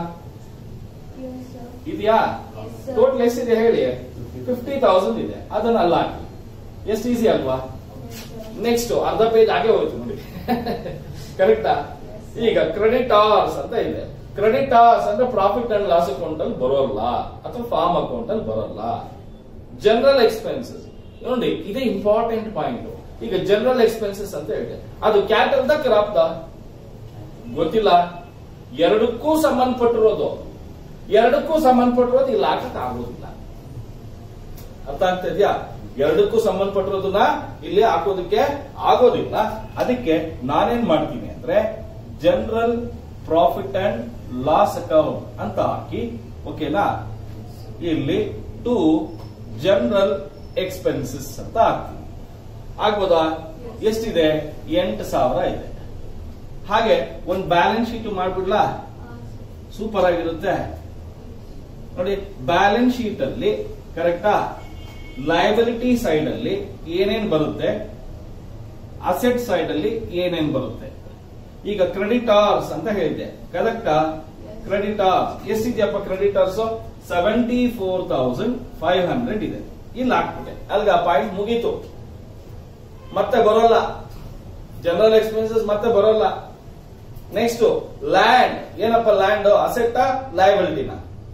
S1: ಇದೆಯಾ ಟೋಟಲ್ ಎಷ್ಟಿದೆ ಹೇಳಿ ಫಿಫ್ಟಿ ತೌಸಂಡ್ ಇದೆ ಅದನ್ನ ಅಲ್ಲ ಹಾಕಿ ಎಷ್ಟು ಈಸಿ ಅಲ್ವಾ ನೆಕ್ಸ್ಟ್ ಅರ್ಧ ಪೇಜ್ ಹಾಗೆ ಹೋಯ್ತು ನೋಡಿ ಕರೆಕ್ಟಾ ಈಗ ಕ್ರೆಡಿಟ್ ಆರ್ಸ್ ಅಂತ ಇದೆ ಕ್ರೆಡಿಟ್ ಆರ್ಸ್ ಅಂದ್ರೆ ಪ್ರಾಫಿಟ್ ಅಂಡ್ ಲಾಸ್ ಅಕೌಂಟ್ ಅಲ್ಲಿ ಬರೋಲ್ಲ ಅಥವಾ ಫಾರ್ಮ್ ಅಕೌಂಟ್ ಅಲ್ಲಿ ಬರೋಲ್ಲ ಜನರಲ್ ಎಕ್ಸ್ಪೆನ್ಸಸ್ ನೋಡಿ ಇದೇ ಇಂಪಾರ್ಟೆಂಟ್ ಪಾಯಿಂಟ್ ಈಗ ಜನರಲ್ ಎಕ್ಸ್ಪೆನ್ಸಸ್ ಅಂತ ಹೇಳಿದೆ ಅದು ಕ್ಯಾಟಲ್ ದ ಕ್ರಾಪ್ ದ ಗೊತ್ತಿಲ್ಲ ಎರಡಕ್ಕೂ ಸಂಬಂಧಪಟ್ಟಿರೋದು ಎರಡಕ್ಕೂ ಸಂಬಂಧಪಟ್ಟಿರೋದು ಇಲ್ಲಿ ಹಾಕಕ್ ಆಗೋದಿಲ್ಲ ಅರ್ಥ ಆಗ್ತಾ ಇದೆಯಾ ಎರಡಕ್ಕೂ ಸಂಬಂಧಪಟ್ಟಿರೋದನ್ನ ಇಲ್ಲಿ ಹಾಕೋದಕ್ಕೆ ಆಗೋದಿಲ್ಲ ಅದಕ್ಕೆ ನಾನೇನ್ ಮಾಡ್ತೀನಿ ಅಂದ್ರೆ general profit and loss account ಅಂತ ಹಾಕಿ ಓಕೆನಾ ಇಲ್ಲಿ ಟು ಜನರಲ್ ಎಕ್ಸ್ಪೆನ್ಸಸ್ ಅಂತ ಹಾಕ್ತೀನಿ ಆಗ್ಬೋದಾ ಎಷ್ಟಿದೆ ಎಂಟು ಸಾವಿರ ಇದೆ ಹಾಗೆ ಒಂದು ಬ್ಯಾಲೆನ್ಸ್ ಶೀಟ್ ಮಾಡ್ಬಿಡ್ಲಾ ಸೂಪರ್ ಆಗಿರುತ್ತೆ ನೋಡಿ ಬ್ಯಾಲೆನ್ಸ್ ಶೀಟ್ ಅಲ್ಲಿ ಕರೆಕ್ಟಾ ಲಯಬಿಲಿಟಿ ಸೈಡ್ ಅಲ್ಲಿ ಏನೇನ್ ಬರುತ್ತೆ ಅಸೆಟ್ ಸೈಡ್ ಅಲ್ಲಿ ಏನೇನ್ ಬರುತ್ತೆ ಈಗ ಕ್ರೆಡಿಟಾರ್ಸ್ ಅಂತ ಹೇಳಿದೆ ಕರೆಕ್ಟಾ ಕ್ರೆಡಿಟಾರ್ಸ್ ಎಷ್ಟಿದೆಯಪ್ಪ creditors seventy four thousand five hundred ಇದೆ ಇಲ್ಲಿ ಹಾಕ್ಬಿಟ್ಟೆ ಅಲ್ಗ ಪಾಯಿಂಟ್ ಮುಗೀತು ಮತ್ತೆ ಬರೋಲ್ಲ ಜನರಲ್ ಎಕ್ಸ್ಪೆನ್ಸಸ್ ಮತ್ತೆ ಬರೋಲ್ಲ ನೆಕ್ಸ್ಟ್ ಲ್ಯಾಂಡ್ ಏನಪ್ಪ ಲ್ಯಾಂಡ್ ಅಸೆಟ್ ಲಯಬಿಲಿಟಿನ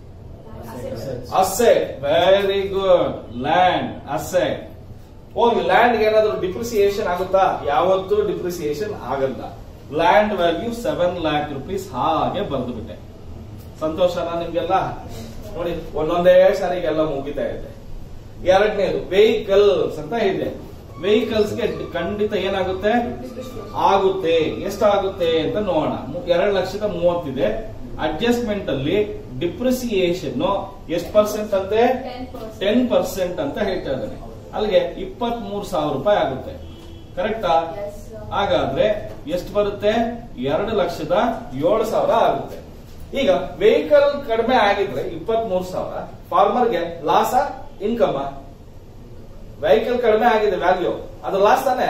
S1: asset very good land asset ಹೋಗಿ ಲ್ಯಾಂಡ್ ಏನಾದ್ರು ಡಿಪ್ರಿಸಿಯೇಷನ್ ಆಗುತ್ತಾ ಯಾವತ್ತೂ ಡಿಪ್ರಿಸಿಯೇಷನ್ ಆಗಲ್ಲ land value seven lakh rupees ಹಾಗೆ ಬರೆದು ಬಿಟ್ಟೆ ಸಂತೋಷನಾ ನಿಮ್ಗೆಲ್ಲ ನೋಡಿ ಒಂದೊಂದೇ ಸಾರಿಗೆಲ್ಲ ಮುಗಿತಾ ಇದೆ ಎರಡನೇದು ವೆಹಿಕಲ್ಸ್ ಅಂತ ಇದೆ ವೆಹಿಕಲ್ಸ್ಗೆ ಖಂಡಿತ ಏನಾಗುತ್ತೆ ಆಗುತ್ತೆ ಎಷ್ಟಾಗುತ್ತೆ ಅಂತ ನೋಡೋಣ ಎರಡು ಲಕ್ಷದ ಮೂವತ್ತಿದೆ ಅಡ್ಜಸ್ಟ್ಮೆಂಟ್ ಅಲ್ಲಿ ಡಿಪ್ರಿಸಿಯೇಷನ್ ಎಷ್ಟು ಪರ್ಸೆಂಟ್ ಅಂತೆ ಟೆನ್ ಪರ್ಸೆಂಟ್ ಅಂತ ಹೇಳ್ತಾ ಇದ್ದಾನೆ ಅಲ್ಲಿಗೆ ಇಪ್ಪತ್ತ್ ಮೂರು ಸಾವಿರ ರೂಪಾಯಿ ಆಗುತ್ತೆ ಕರೆಕ್ಟಾ ಹಾಗಾದ್ರೆ ಎಷ್ಟು ಬರುತ್ತೆ ಎರಡು ಲಕ್ಷದ ಏಳು ಸಾವಿರ ಆಗುತ್ತೆ ಈಗ ವೆಹಿಕಲ್ ಕಡಿಮೆ ಆಗಿದ್ರೆ ಇಪ್ಪತ್ತ್ ಮೂರು ಸಾವಿರ ಫಾರ್ಮರ್ಗೆ ಲಾಸ ಇನ್ಕಮ್ ವೆಹಿಕಲ್ ಕಡಿಮೆ ಆಗಿದೆ ವ್ಯಾಲ್ಯೂ ಅದು ಲಾಸ್ ತಾನೆ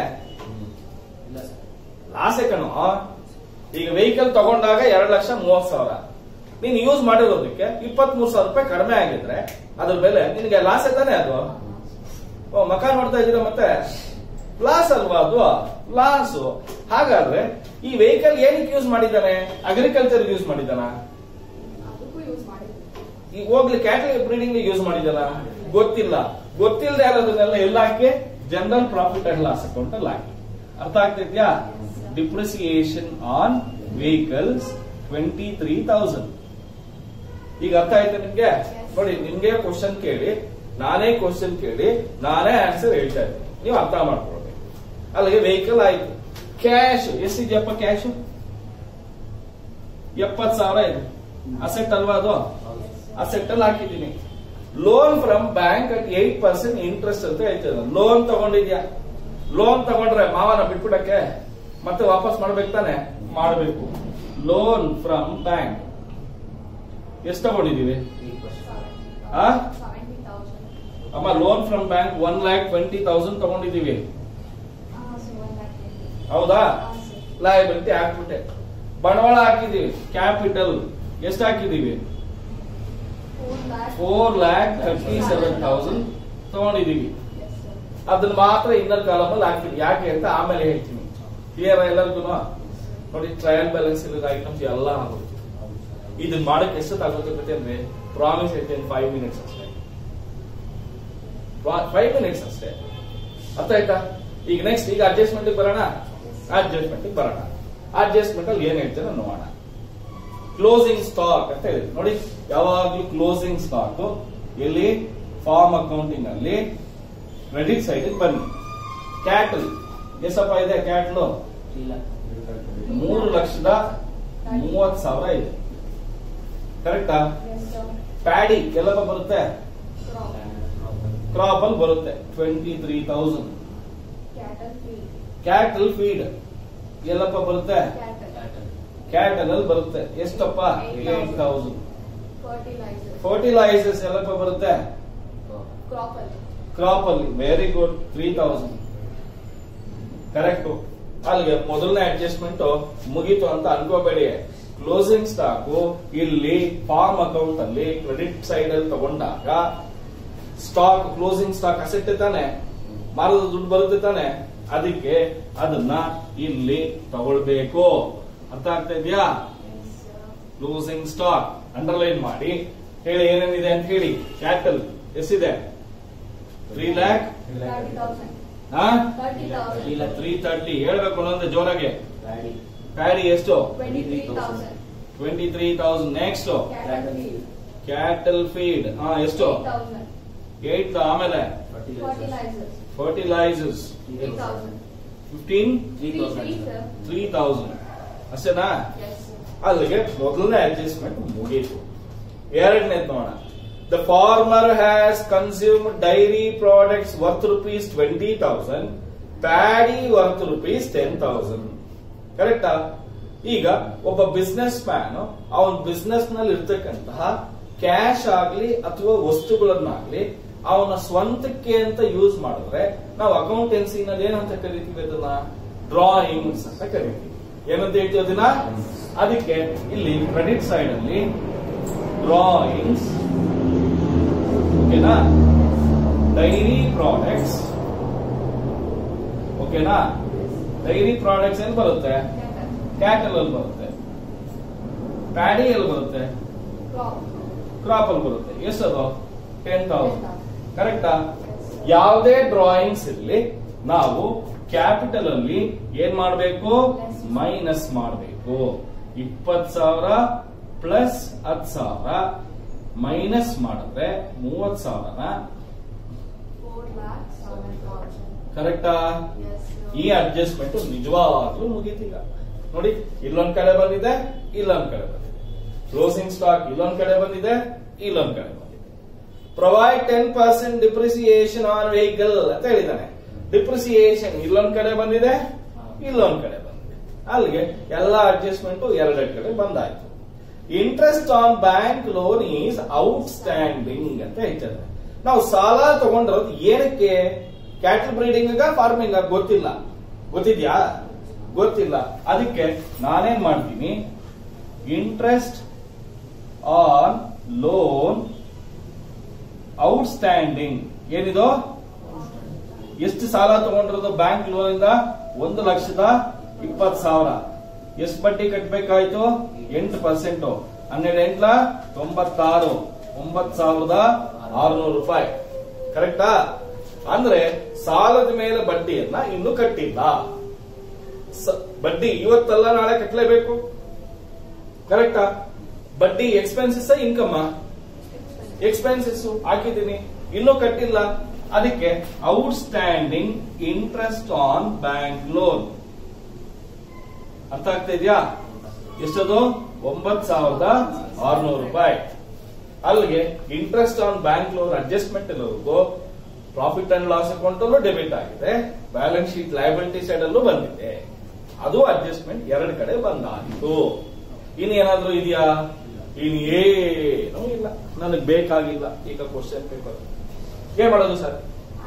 S1: ಲಾಸೆ ಕಣೋ ಈಗ ವೆಹಿಕಲ್ ತಗೊಂಡಾಗ ಎರಡು ಲಕ್ಷ ಮೂವತ್ ಸಾವಿರ ನೀನ್ ಯೂಸ್ ಮಾಡಿರೋದಕ್ಕೆ ಇಪ್ಪತ್ತ್ ಮೂರು ಸಾವಿರ ರೂಪಾಯಿ ಕಡಿಮೆ ಆಗಿದ್ರೆ ಅದ್ರ ಬೆಲೆ ನಿನಗೆ ಲಾಸೆ ತಾನೆ ಅದು ಓ ಮಕ ನೋಡ್ತಾ ಇದ್ದೀರಾ ಮತ್ತೆ ಲಾಸ್ ಅಲ್ವಾ ಅದು ಲಾಸ್ ಹಾಗಾದ್ರೆ ಈ ವೆಹಿಕಲ್ ಏನಕ್ಕೆ ಯೂಸ್ ಮಾಡಿದ್ದಾನೆ ಅಗ್ರಿಕಲ್ಚರ್ ಯೂಸ್ ಮಾಡಿದ್ದಾನ ಈ ಹೋಗ್ಲಿ ಕ್ಯಾಟಲ್ ಬ್ರೀಡಿಂಗ್ ಯೂಸ್ ಮಾಡಿದಾನ ಗೊತ್ತಿಲ್ಲ ಗೊತ್ತಿಲ್ಲದೆ ಇರೋದನ್ನೆಲ್ಲ ಎಲ್ಲ ಹಾಕಿ general profit and loss account ಅಲ್ಲಿ ಹಾಕಿ ಅರ್ಥ ಆಗ್ತಿದ್ಯಾ depreciation on vehicles twenty three thousand ಈಗ ಅರ್ಥ ಆಯ್ತಾ ನಿಮ್ಗೆ ನೋಡಿ ನಿಮ್ಗೆ ಕ್ವಶನ್ ಕೇಳಿ ನಾನೇ ಕ್ವಶನ್ ಕೇಳಿ ನಾನೇ ಆನ್ಸರ್ ಹೇಳ್ತಾ ಇದ್ದೀನಿ ನೀವು ಅರ್ಥ ಮಾಡ್ಕೊಳ್ಬೇಕು ಅಲ್ಲಿಗೆ ವೆಹಿಕಲ್ ಆಯ್ತು ಕ್ಯಾಶ್ ಎಷ್ಟಿದೆಯಪ್ಪ ಕ್ಯಾಶ್ ಎಪ್ಪತ್ ಸಾವಿರ ಇದೆ ಅಸೆಟ್ ಅಲ್ವಾ ಅದು ಅಸೆಟ್ ಅಲ್ಲಿ ಹಾಕಿದ್ದೀನಿ loan from bank at eight percent interest ಅಂತ ಹೇಳ್ತದೆ ಲೋನ್ ತಗೊಂಡಿದ್ಯಾ ಲೋನ್ ತಗೊಂಡ್ರೆ ಮಾವನ ಬಿಟ್ಬಿಡಕ್ಕೆ ಮತ್ತೆ ವಾಪಸ್ ಮಾಡ್ಬೇಕು ತಾನೆ ಮಾಡಬೇಕು ಲೋನ್ ಫ್ರಮ್ ಬ್ಯಾಂಕ್ ಎಷ್ಟು ತಗೊಂಡಿದೀವಿ ಆ? ಅಮ್ಮ loan from bank one lakh twenty thousand ತಗೊಂಡಿದೀವಿ ಹೌದಾ ಲಯಬಿಲಿಟಿ ಹಾಕ್ಬಿಟ್ಟೆ ಬಂಡವಾಳ ಹಾಕಿದೀವಿ ಕ್ಯಾಪಿಟಲ್ ಎಷ್ಟು ಹಾಕಿದೀವಿ four lakh thirty seven thousand ತಗೊಂಡಿದೀವಿ ಅದನ್ನ ಮಾತ್ರ ಇನ್ನರ್ ಕಾಲಮ್ ಅಲ್ಲಿ ಹಾಕಿದ್ವಿ ಯಾಕೆ ಅಂತ ಆಮೇಲೆ ಹೇಳ್ತೀನಿ ಕ್ಲಿಯರ್ ಎಲ್ಲರಿಗೂ ನೋಡಿ ಟ್ರಯಲ್ ಬ್ಯಾಲೆನ್ಸ್ ಇಲ್ಲದ ಐಟಮ್ಸ್ ಎಲ್ಲ ಆಗುತ್ತೆ ಇದನ್ನ ಮಾಡಕ್ಕೆ ಎಷ್ಟೊತ್ತಾಗುತ್ತೆ ಗೊತ್ತೇ ಅಂದ್ರೆ ಪ್ರಾಮಿಸ್ ಹೇಳ್ತೇನೆ ಫೈವ್ ಮಿನಿಟ್ಸ್ ಅಷ್ಟೇ ಫೈವ್ ಮಿನಿಟ್ಸ್ ಅಷ್ಟೇ ಅರ್ಥ ಆಯ್ತಾ ಈಗ ನೆಕ್ಸ್ಟ್ ಈಗ ಅಡ್ಜಸ್ಟ್ಮೆಂಟ್ ಬರೋಣ ಅಡ್ಜಸ್ಟ್ಮೆಂಟ್ ಬರೋಣ ಅಡ್ಜಸ್ಟ್ಮೆಂಟ್ ಅಲ್ಲಿ ಏನ್ ಹೇಳ್ತಾರೆ ನೋಡೋಣ ಕ್ಲೋಸಿಂಗ್ ಸ್ಟಾಕ್ ಅಂತ ಹೇಳಿ ನೋಡಿ ಯಾವಾಗ್ಲೂ ಕ್ಲೋಸಿಂಗ್ ಸ್ಟಾಕ್ ಎಲ್ಲಿ ಫಾರ್ಮ್ ಅಕೌಂಟಿಂಗ್ ಅಲ್ಲಿ ಕ್ರೆಡಿಟ್ ಸೈಡ್ ಬನ್ನಿ ಕ್ಯಾಟಲ್ ಎಷ್ಟಪ್ಪ ಇದೆ ಕ್ಯಾಟ್ಲು
S2: ಇಲ್ಲ
S1: ಮೂರು ಲಕ್ಷದ ಮೂವತ್ ಸಾವಿರ ಇದೆ ಕರೆಕ್ಟಾ ಪ್ಯಾಡಿ ಎಲ್ಲಪ್ಪ ಬರುತ್ತೆ ಕ್ರಾಪ್ ಅಲ್ಲಿ ಬರುತ್ತೆ twenty three thousand cattle feed ಎಲ್ಲಪ್ಪ ಬರುತ್ತೆ ಕ್ಯಾಟಲ್ ಅಲ್ಲಿ ಬರುತ್ತೆ ಎಷ್ಟಪ್ಪ ಏಟ್ ತೌಸಂಡ್ ಫರ್ಟಿಲೈಸರ್ಸ್ ಎಲ್ಲಪ್ಪ ಬರುತ್ತೆ ಕ್ರಾಪ್ ಅಲ್ಲಿ very good three thousand correct ಅಲ್ಲಿಗೆ ಮೊದಲನೇ ಅಡ್ಜಸ್ಟ್ಮೆಂಟ್ ಮುಗೀತು ಅಂತ ಅನ್ಕೋಬೇಡಿ ಕ್ಲೋಸಿಂಗ್ ಸ್ಟಾಕ್ ಇಲ್ಲಿ ಫಾರ್ಮ್ ಅಕೌಂಟ್ ಅಲ್ಲಿ ಕ್ರೆಡಿಟ್ ಸೈಡ್ ಅಲ್ಲಿ ತಗೊಂಡಾಗ ಸ್ಟಾಕ್ ಕ್ಲೋಸಿಂಗ್ ಸ್ಟಾಕ್ ಅಸೆಟ್ ತಾನೆ ಮಾರದ ದುಡ್ಡು ಬರುತ್ತೆ ತಾನೆ ಅದಕ್ಕೆ ಅದನ್ನ ಇಲ್ಲಿ ತಗೊಳ್ಬೇಕು ಅರ್ಥ ಆಗ್ತಾ ಇದೆಯಾ ಕ್ಲೋಸಿಂಗ್ ಸ್ಟಾಕ್ ಅಂಡರ್ಲೈನ್ ಮಾಡಿ ಹೇಳಿ ಏನೇನಿದೆ ಅಂತ ಹೇಳಿ ಕ್ಯಾಟಲ್ ಎಷ್ಟಿದೆ ತ್ರೀ ಲ್ಯಾಕ್ ಹಾ ಇಲ್ಲ ತ್ರೀ ತರ್ಟಿ ಹೇಳ್ಬೇಕು ಅನ್ನೋದು ಜೋರಾಗೆ
S2: ಗಾಡಿ
S1: ಪ್ಯಾಡಿ ಎಷ್ಟು
S3: 23,000.
S1: Twenty three thousand next cattle feed ಹಾ ಎಷ್ಟು ಏಟ್ ಆಮೇಲೆ ಫರ್ಟಿಲೈಸರ್ಸ್ ಫಿಫ್ಟೀನ್ ತ್ರೀ ತೌಸಂಡ್ ಅಷ್ಟೇನಾ ಅಲ್ಲಿಗೆ ಮೊದಲನೇ ಅಡ್ಜಸ್ಟ್ಮೆಂಟ್ ಮುಗೀತು ಎರಡನೇದು ನೋಡೋಣ the farmer has consume dairy products worth rupees twenty thousand paddy worth rupees ten thousand ಕರೆಕ್ಟಾ ಈಗ ಒಬ್ಬ ಬಿಸ್ನೆಸ್ ಮ್ಯಾನ್ ಅವನ್ ಬಿಸ್ನೆಸ್ ನಲ್ಲಿ ಇರ್ತಕ್ಕಂತಹ ಕ್ಯಾಶ್ ಆಗ್ಲಿ ಅಥವಾ ವಸ್ತುಗಳನ್ನಾಗ್ಲಿ ಅವನ ಸ್ವಂತಕ್ಕೆ ಅಂತ ಯೂಸ್ ಮಾಡಿದ್ರೆ ನಾವು ಅಕೌಂಟೆನ್ಸಿನಲ್ಲಿ ಏನಂತ ಕರಿತೀವಿ ಅದನ್ನ ಡ್ರಾಯಿಂಗ್ಸ್ ಅಂತ ಕರಿತೀವಿ ಏನಂತ ಹೇಳ್ತೀವಿ ಅದನ್ನ ಅದಕ್ಕೆ ಇಲ್ಲಿ ಕ್ರೆಡಿಟ್ ಸೈಡ್ ಅಲ್ಲಿ ಡ್ರಾಯಿಂಗ್ಸ್ ಓಕೆನಾ ಡೈರಿ ಪ್ರಾಡಕ್ಟ್ಸ್ ಓಕೆನಾ ಡೈರಿ ಪ್ರಾಡಕ್ಟ್ಸ್ ಏನ್ ಬರುತ್ತೆ ಕ್ಯಾಟಲ್ ಅಲ್ಲಿ ಬರುತ್ತೆ ಪ್ಯಾಡಿ ಅಲ್ಲಿ ಬರುತ್ತೆ ಕ್ರಾಪ್ ಅಲ್ಲಿ ಬರುತ್ತೆ ಎಷ್ಟದು ಟೆನ್ ತೌಸಂಡ್ ಕರೆಕ್ಟಾ ಯಾವುದೇ ಡ್ರಾಯಿಂಗ್ಸ್ ಇರಲಿ ನಾವು ಕ್ಯಾಪಿಟಲ್ ಅಲ್ಲಿ ಏನ್ ಮಾಡಬೇಕು ಮೈನಸ್ ಮಾಡಬೇಕು ಇಪ್ಪತ್ ಸಾವಿರ ಪ್ಲಸ್ ಹತ್ ಸಾವಿರ ಮೈನಸ್ ಮಾಡಿದ್ರೆ ಮೂವತ್ ಸಾವಿರನ ಕರೆಕ್ಟಾ ಈ ಅಡ್ಜಸ್ಟ್ಮೆಂಟ್ ನಿಜವಾಗ್ಲೂ ಮುಗೀತೀಗ ನೋಡಿ ಇಲ್ಲೊಂದ್ ಕಡೆ ಬಂದಿದೆ ಇಲ್ಲೊಂದ್ ಕಡೆ ಬಂದಿದೆ ಕ್ಲೋಸಿಂಗ್ ಸ್ಟಾಕ್ ಇಲ್ಲೊಂದ್ ಕಡೆ ಬಂದಿದೆ ಇಲ್ಲೊಂದ್ ಕಡೆ ಬಂದಿದೆ provide ten percent depreciation on vehicle ಅಂತ ಹೇಳಿದಾನೆ ಡಿಪ್ರಿಸಿಯೇಷನ್ ಇಲ್ಲೊಂದ್ ಕಡೆ ಬಂದಿದೆ ಇಲ್ಲೊಂದ್ ಕಡೆ ಬಂದಿದೆ ಅಲ್ಲಿಗೆ ಎಲ್ಲಾ ಅಡ್ಜಸ್ಟ್ಮೆಂಟ್ ಎರಡೆರಡು ಕಡೆ ಬಂದಾಯ್ತು interest on bank loan is outstanding ಅಂತ ಹೇಳ್ತಾರೆ ನಾವು ಸಾಲ ತಗೊಂಡಿರೋದು ಏನಕ್ಕೆ ಕ್ಯಾಟಲ್ ಬ್ರೀಡಿಂಗ್ ಫಾರ್ಮಿಂಗ್ ಗೊತ್ತಿಲ್ಲ ಗೊತ್ತಿದ್ಯಾ ಗೊತ್ತಿಲ್ಲ ಅದಕ್ಕೆ ನಾನೇನ್ ಮಾಡ್ತೀನಿ interest on loan outstanding ಏನಿದು ಎಷ್ಟು ಸಾಲ ತಗೊಂಡಿರೋದು ಬ್ಯಾಂಕ್ ಲೋನ್ ಇಂದ ಒಂದು ಲಕ್ಷದ ಇಪ್ಪತ್ ಸಾವಿರ ಎಷ್ಟು ಬಡ್ಡಿ ಕಟ್ಟಬೇಕಾಯ್ತು ಎಂಟು ಪರ್ಸೆಂಟ್ ಹನ್ನೆರಡು ಎಂಟ್ಲ ತೊಂಬತ್ತಾರು ಒಂಬತ್ ಸಾವಿರದ ಆರುನೂರು ರೂಪಾಯಿ ಕರೆಕ್ಟಾ ಅಂದ್ರೆ ಸಾಲದ ಮೇಲೆ ಬಡ್ಡಿಯನ್ನ ಇನ್ನು ಕಟ್ಟಿಲ್ಲ ಸ- ಬಡ್ಡಿ ಇವತ್ತಲ್ಲ ನಾಳೆ ಕಟ್ಟಲೇಬೇಕು ಕರೆಕ್ಟಾ ಬಡ್ಡಿ ಎಕ್ಸ್ಪೆನ್ಸಸ್ ಇನ್ಕಮ್ ಎಕ್ಸ್ಪೆನ್ಸಸ್ ಹಾಕಿದ್ದೀನಿ ಇನ್ನೂ ಕಟ್ಟಿಲ್ಲ ಅದಕ್ಕೆ outstanding interest on bank loan ಅರ್ಥ ಆಗ್ತಾ ಇದೆಯಾ ಎಷ್ಟದು ಒಂಬತ್ ಸಾವಿರದ ಆರ್ನೂರು ರೂಪಾಯಿ ಅಲ್ಲಿಗೆ interest on bank loan adjustment ಎಲ್ಲರಿಗೂ ಪ್ರಾಫಿಟ್ ಅಂಡ್ ಲಾಸ್ ಅಕೌಂಟ್ ಅಲ್ಲೂ ಡೆಬಿಟ್ ಆಗಿದೆ ಬ್ಯಾಲೆನ್ಸ್ ಶೀಟ್ ಲಯಬಿಲಿಟಿ ಸೈಡ್ ಅಲ್ಲೂ ಬಂದಿದೆ ಅದು ಅಡ್ಜಸ್ಟ್ಮೆಂಟ್ ಎರಡು ಕಡೆ ಬಂದಾಯಿತು ಇನ್ನೇನಾದ್ರೂ ಇದೆಯಾ ಇನ್ ಏನೂ ಇಲ್ಲ ನನಗೆ ಬೇಕಾಗಿಲ್ಲ ಈಗ ಕ್ವಶನ್ ಪೇಪರ್ ಏನ್ ಮಾಡೋದು ಸರ್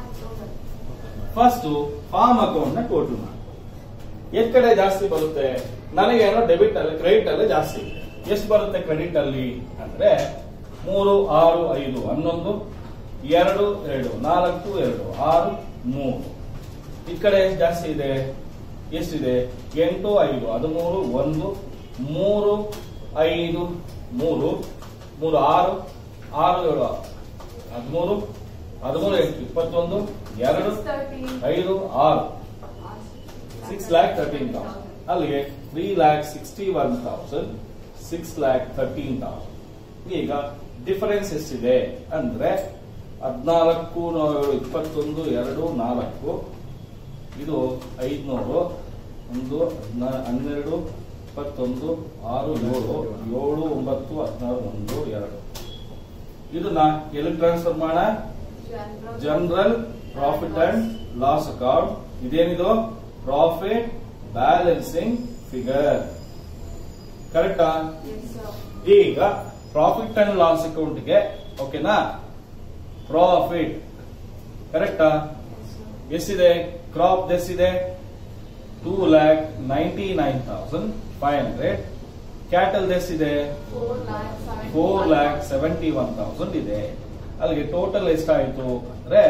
S1: ಫಸ್ಟ್ ಫಾರ್ಮ್ ಅಕೌಂಟ್ ನ ಟೋಟಲ್ ಮಾಡಿ ಎಷ್ಟ್ ಕಡೆ ಜಾಸ್ತಿ ಬರುತ್ತೆ ನನಗೇನೋ ಡೆಬಿಟ್ ಅಲ್ಲಿ ಕ್ರೆಡಿಟ್ ಅಲ್ಲಿ ಜಾಸ್ತಿ ಇದೆ ಎಷ್ಟು ಬರುತ್ತೆ ಕ್ರೆಡಿಟ್ ಅಲ್ಲಿ ಅಂದ್ರೆ ಮೂರು ಆರು ಐದು ಹನ್ನೊಂದು ಎರಡು ಎರಡು ನಾಲ್ಕು ಎರಡು ಆರು ಮೂರು ಈ ಕಡೆ ಎಷ್ಟು ಜಾಸ್ತಿ ಇದೆ ಎಷ್ಟಿದೆ ಎಂಟು ಐದು ಹದಿಮೂರು ಒಂದು ಮೂರು ಐದು ಮೂರು ಮೂರು ಆರು ಆರು ಏಳು ಹದಿಮೂರು ಹದಿಮೂರು ಎಂಟು ಇಪ್ಪತ್ತೊಂದು ಎರಡು ಐದು ಆರು ಸಿಕ್ಸ್ ಲ್ಯಾಕ್ ತರ್ಟೀನ್ ತೌಸಂಡ್ ಅಲ್ಲಿಗೆ three lakh sixty one thousand six lakh thirteen thousand ಈಗ ಡಿಫರೆನ್ಸ್ ಎಷ್ಟಿದೆ ಅಂದ್ರೆ ಹದಿನಾಲ್ಕು ಏಳು ಇಪ್ಪತ್ತೊಂದು ಎರಡು ನಾಲ್ಕು ಇದು ಐದ್ನೂರು ಒಂದು ಹದ್ನಾ- ಹನ್ನೆರಡು ಇಪ್ಪತ್ತೊಂದು ಆರು ಏಳು ಏಳು ಒಂಬತ್ತು ಹದಿನಾರು ಒಂದು ಎರಡು ಇದನ್ನ ಎಲ್ಲಿ ಟ್ರಾನ್ಸ್ಫರ್ ಮಾಡ general profit and loss account ಇದೇನಿದು ಪ್ರಾಫಿಟ್ ಬ್ಯಾಲೆನ್ಸಿಂಗ್ ಫಿಗರ್ ಕರೆಕ್ಟಾ ಈಗ ಪ್ರಾಫಿಟ್ ಅಂಡ್ ಲಾಸ್ ಅಕೌಂಟ್ಗೆ ಓಕೆನಾ ಪ್ರಾಫಿಟ್ ಕರೆಕ್ಟಾ ಎಷ್ಟಿದೆ ಕ್ರಾಪ್ ಎಷ್ಟಿದೆ two lakh ninety nine thousand five hundred cattle ಎಷ್ಟಿದೆ four lakh seventy one thousand ಇದೆ ಅಲ್ಲಿಗೆ ಟೋಟಲ್ ಎಷ್ಟಾಯ್ತು ಅಂದ್ರೆ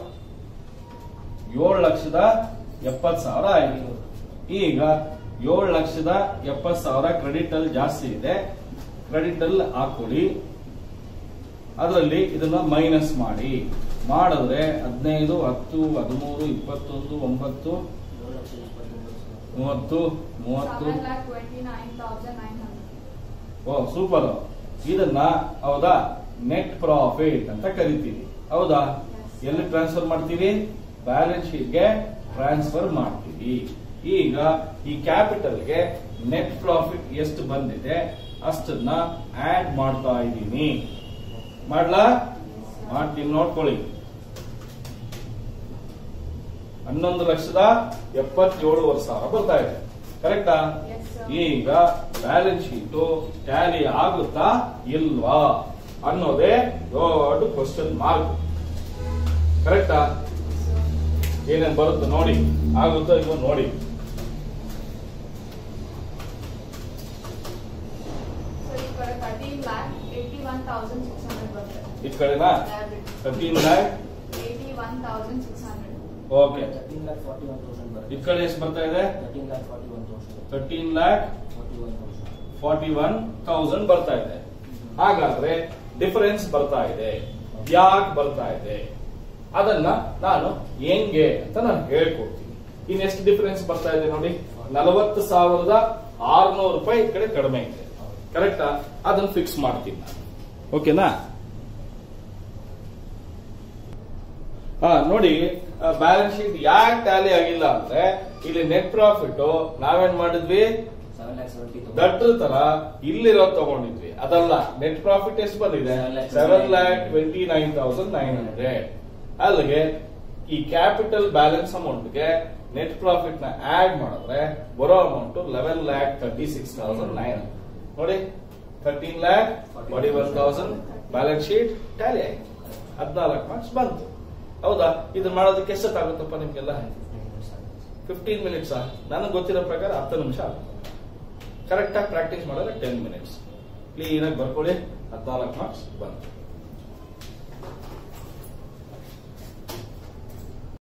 S1: ಏಳು ಲಕ್ಷದ ಎಪ್ಪತ್ ಸಾವಿರ ಆಯ್ತು ಈಗ ಏಳು ಲಕ್ಷದ ಎಪ್ಪತ್ ಸಾವಿರ ಕ್ರೆಡಿಟ್ ಅಲ್ಲಿ ಜಾಸ್ತಿ ಇದೆ ಕ್ರೆಡಿಟ್ ಅಲ್ಲಿ ಹಾಕೊಳ್ಳಿ ಅದರಲ್ಲಿ ಇದನ್ನ ಮೈನಸ್ ಮಾಡಿ ಮಾಡಿದ್ರೆ ಹದಿನೈದು ಹತ್ತು ಹದಿಮೂರು ಇಪ್ಪತ್ತೊಂದು ಒಂಬತ್ತು ಮೂವತ್ತು ಮೂವತ್ತು ಓ ಸೂಪರ್ ಇದನ್ನ ಹೌದಾ ನೆಟ್ ಪ್ರಾಫಿಟ್ ಅಂತ ಕರಿತೀವಿ ಹೌದಾ
S2: Yes.
S1: ಎಲ್ಲಿ ಟ್ರಾನ್ಸ್ಫರ್ ಮಾಡ್ತೀವಿ ಬ್ಯಾಲೆನ್ಸ್ ಶೀಟ್ಗೆ ಟ್ರಾನ್ಸ್ಫರ್ ಮಾಡ್ತೀವಿ ಈಗ ಈ ಕ್ಯಾಪಿಟಲ್ಗೆ ನೆಟ್ ಪ್ರಾಫಿಟ್ ಎಷ್ಟು ಬಂದಿದೆ ಅಷ್ಟನ್ನ ಆಡ್ ಮಾಡ್ತಾ ಇದ್ದೀನಿ ಮಾಡ್ಲಾ ಮಾಡ್ತೀನಿ ನೋಡ್ಕೊಳ್ಳಿ ಹನ್ನೊಂದು ಲಕ್ಷದ ಎಪ್ಪತ್ತೇಳುವರೆ ಸಾವಿರ ಬರ್ತಾ ಇದೆ ಕರೆಕ್ಟಾ
S2: Yes, sir.
S1: ಈಗ ಬ್ಯಾಲೆನ್ಸ್ ಶೀಟು ಟ್ಯಾಲಿ ಆಗುತ್ತಾ ಇಲ್ವಾ ಅನ್ನೋದೇ ದೊಡ್ಡ ಕ್ವಶನ್ ಮಾರ್ಕ್ ಕರೆಕ್ಟಾ ಏನೇನ್ ಬರುತ್ತೆ ನೋಡಿ ಆಗುತ್ತೋ ಇಲ್ವೋ ನೋಡಿ ಈ ಕಡೆನಾ ಥರ್ಟೀನ್ ಲ್ಯಾಕ್ ಓಕೆ ಈ ಕಡೆ ಎಷ್ಟು ಬರ್ತಾ ಇದೆ thirteen lakh forty one thousand ಬರ್ತಾ ಇದೆ ಹಾಗಾದ್ರೆ ಡಿಫರೆನ್ಸ್ ಬರ್ತಾ ಇದೆ ಯಾಕೆ ಬರ್ತಾ ಇದೆ ಅದನ್ನ ನಾನು ಹೆಂಗೆ ಅಂತ ನಾನು ಹೇಳ್ಕೊಡ್ತೀನಿ ಇನ್ ಎಷ್ಟು ಡಿಫರೆನ್ಸ್ ಬರ್ತಾ ಇದೆ ನೋಡಿ ನಲವತ್ತು ಸಾವಿರದ ಆರ್ನೂರು ರೂಪಾಯಿ ಈ ಕಡೆ ಕಡಿಮೆ ಇದೆ ಕರೆಕ್ಟಾ ಅದನ್ನ ಫಿಕ್ಸ್ ಮಾಡ್ತೀನಿ ನಾನು ಓಕೆನಾ ಹಾ ನೋಡಿ ಬ್ಯಾಲೆನ್ಸ್ ಶೀಟ್ ಯಾಕೆ ಟ್ಯಾಲಿ ಆಗಿಲ್ಲ ಅಂದ್ರೆ ಇಲ್ಲಿ ನೆಟ್ ಪ್ರಾಫಿಟ್ ನಾವೇನ್ ಮಾಡಿದ್ವಿ ದಟ್ರ ತರ ಇಲ್ಲಿರೋ ತಗೊಂಡಿದ್ವಿ ಅದಲ್ಲ ನೆಟ್ ಪ್ರಾಫಿಟ್ ಎಷ್ಟು ಬಂದಿದೆ seven lakh twenty nine thousand nine hundred ಅಲ್ಲಿಗೆ ಈ ಕ್ಯಾಪಿಟಲ್ ಬ್ಯಾಲೆನ್ಸ್ ಅಮೌಂಟ್ಗೆ ನೆಟ್ ಪ್ರಾಫಿಟ್ ನ ಆಡ್ ಮಾಡಿದ್ರೆ ಬರೋ amount eleven lakh thirty six thousand nine ನೋಡಿ thirteen lakh forty one thousand balance sheet tally ಆಯ್ತು ಹದಿನಾಲ್ಕು ಮಾರ್ಕ್ಸ್ ಬಂತು ಹೌದಾ ಇದನ್ನ ಮಾಡೋದಕ್ಕೆ ಎಷ್ಟೊತ್ತಾಗುತ್ತಪ್ಪ ನಿಮ್ಗೆಲ್ಲ ಫಿಫ್ಟೀನ್ ಮಿನಿಟ್ಸ್ ನನಗೆ ಗೊತ್ತಿರೋ ಪ್ರಕಾರ ಹತ್ತು ನಿಮಿಷ ಆಗುತ್ತೆ ಕರೆಕ್ಟ್ ಆಗಿ ಪ್ರಾಕ್ಟೀಸ್ ಮಾಡಿದ್ರೆ ಟೆನ್ ಮಿನಿಟ್ಸ್ ಕ್ಲೀನ್ ಆಗಿ ಬರ್ಕೊಳ್ಳಿ ಹದಿನಾಲ್ಕು ಮಾರ್ಕ್ಸ್ ಬಂತು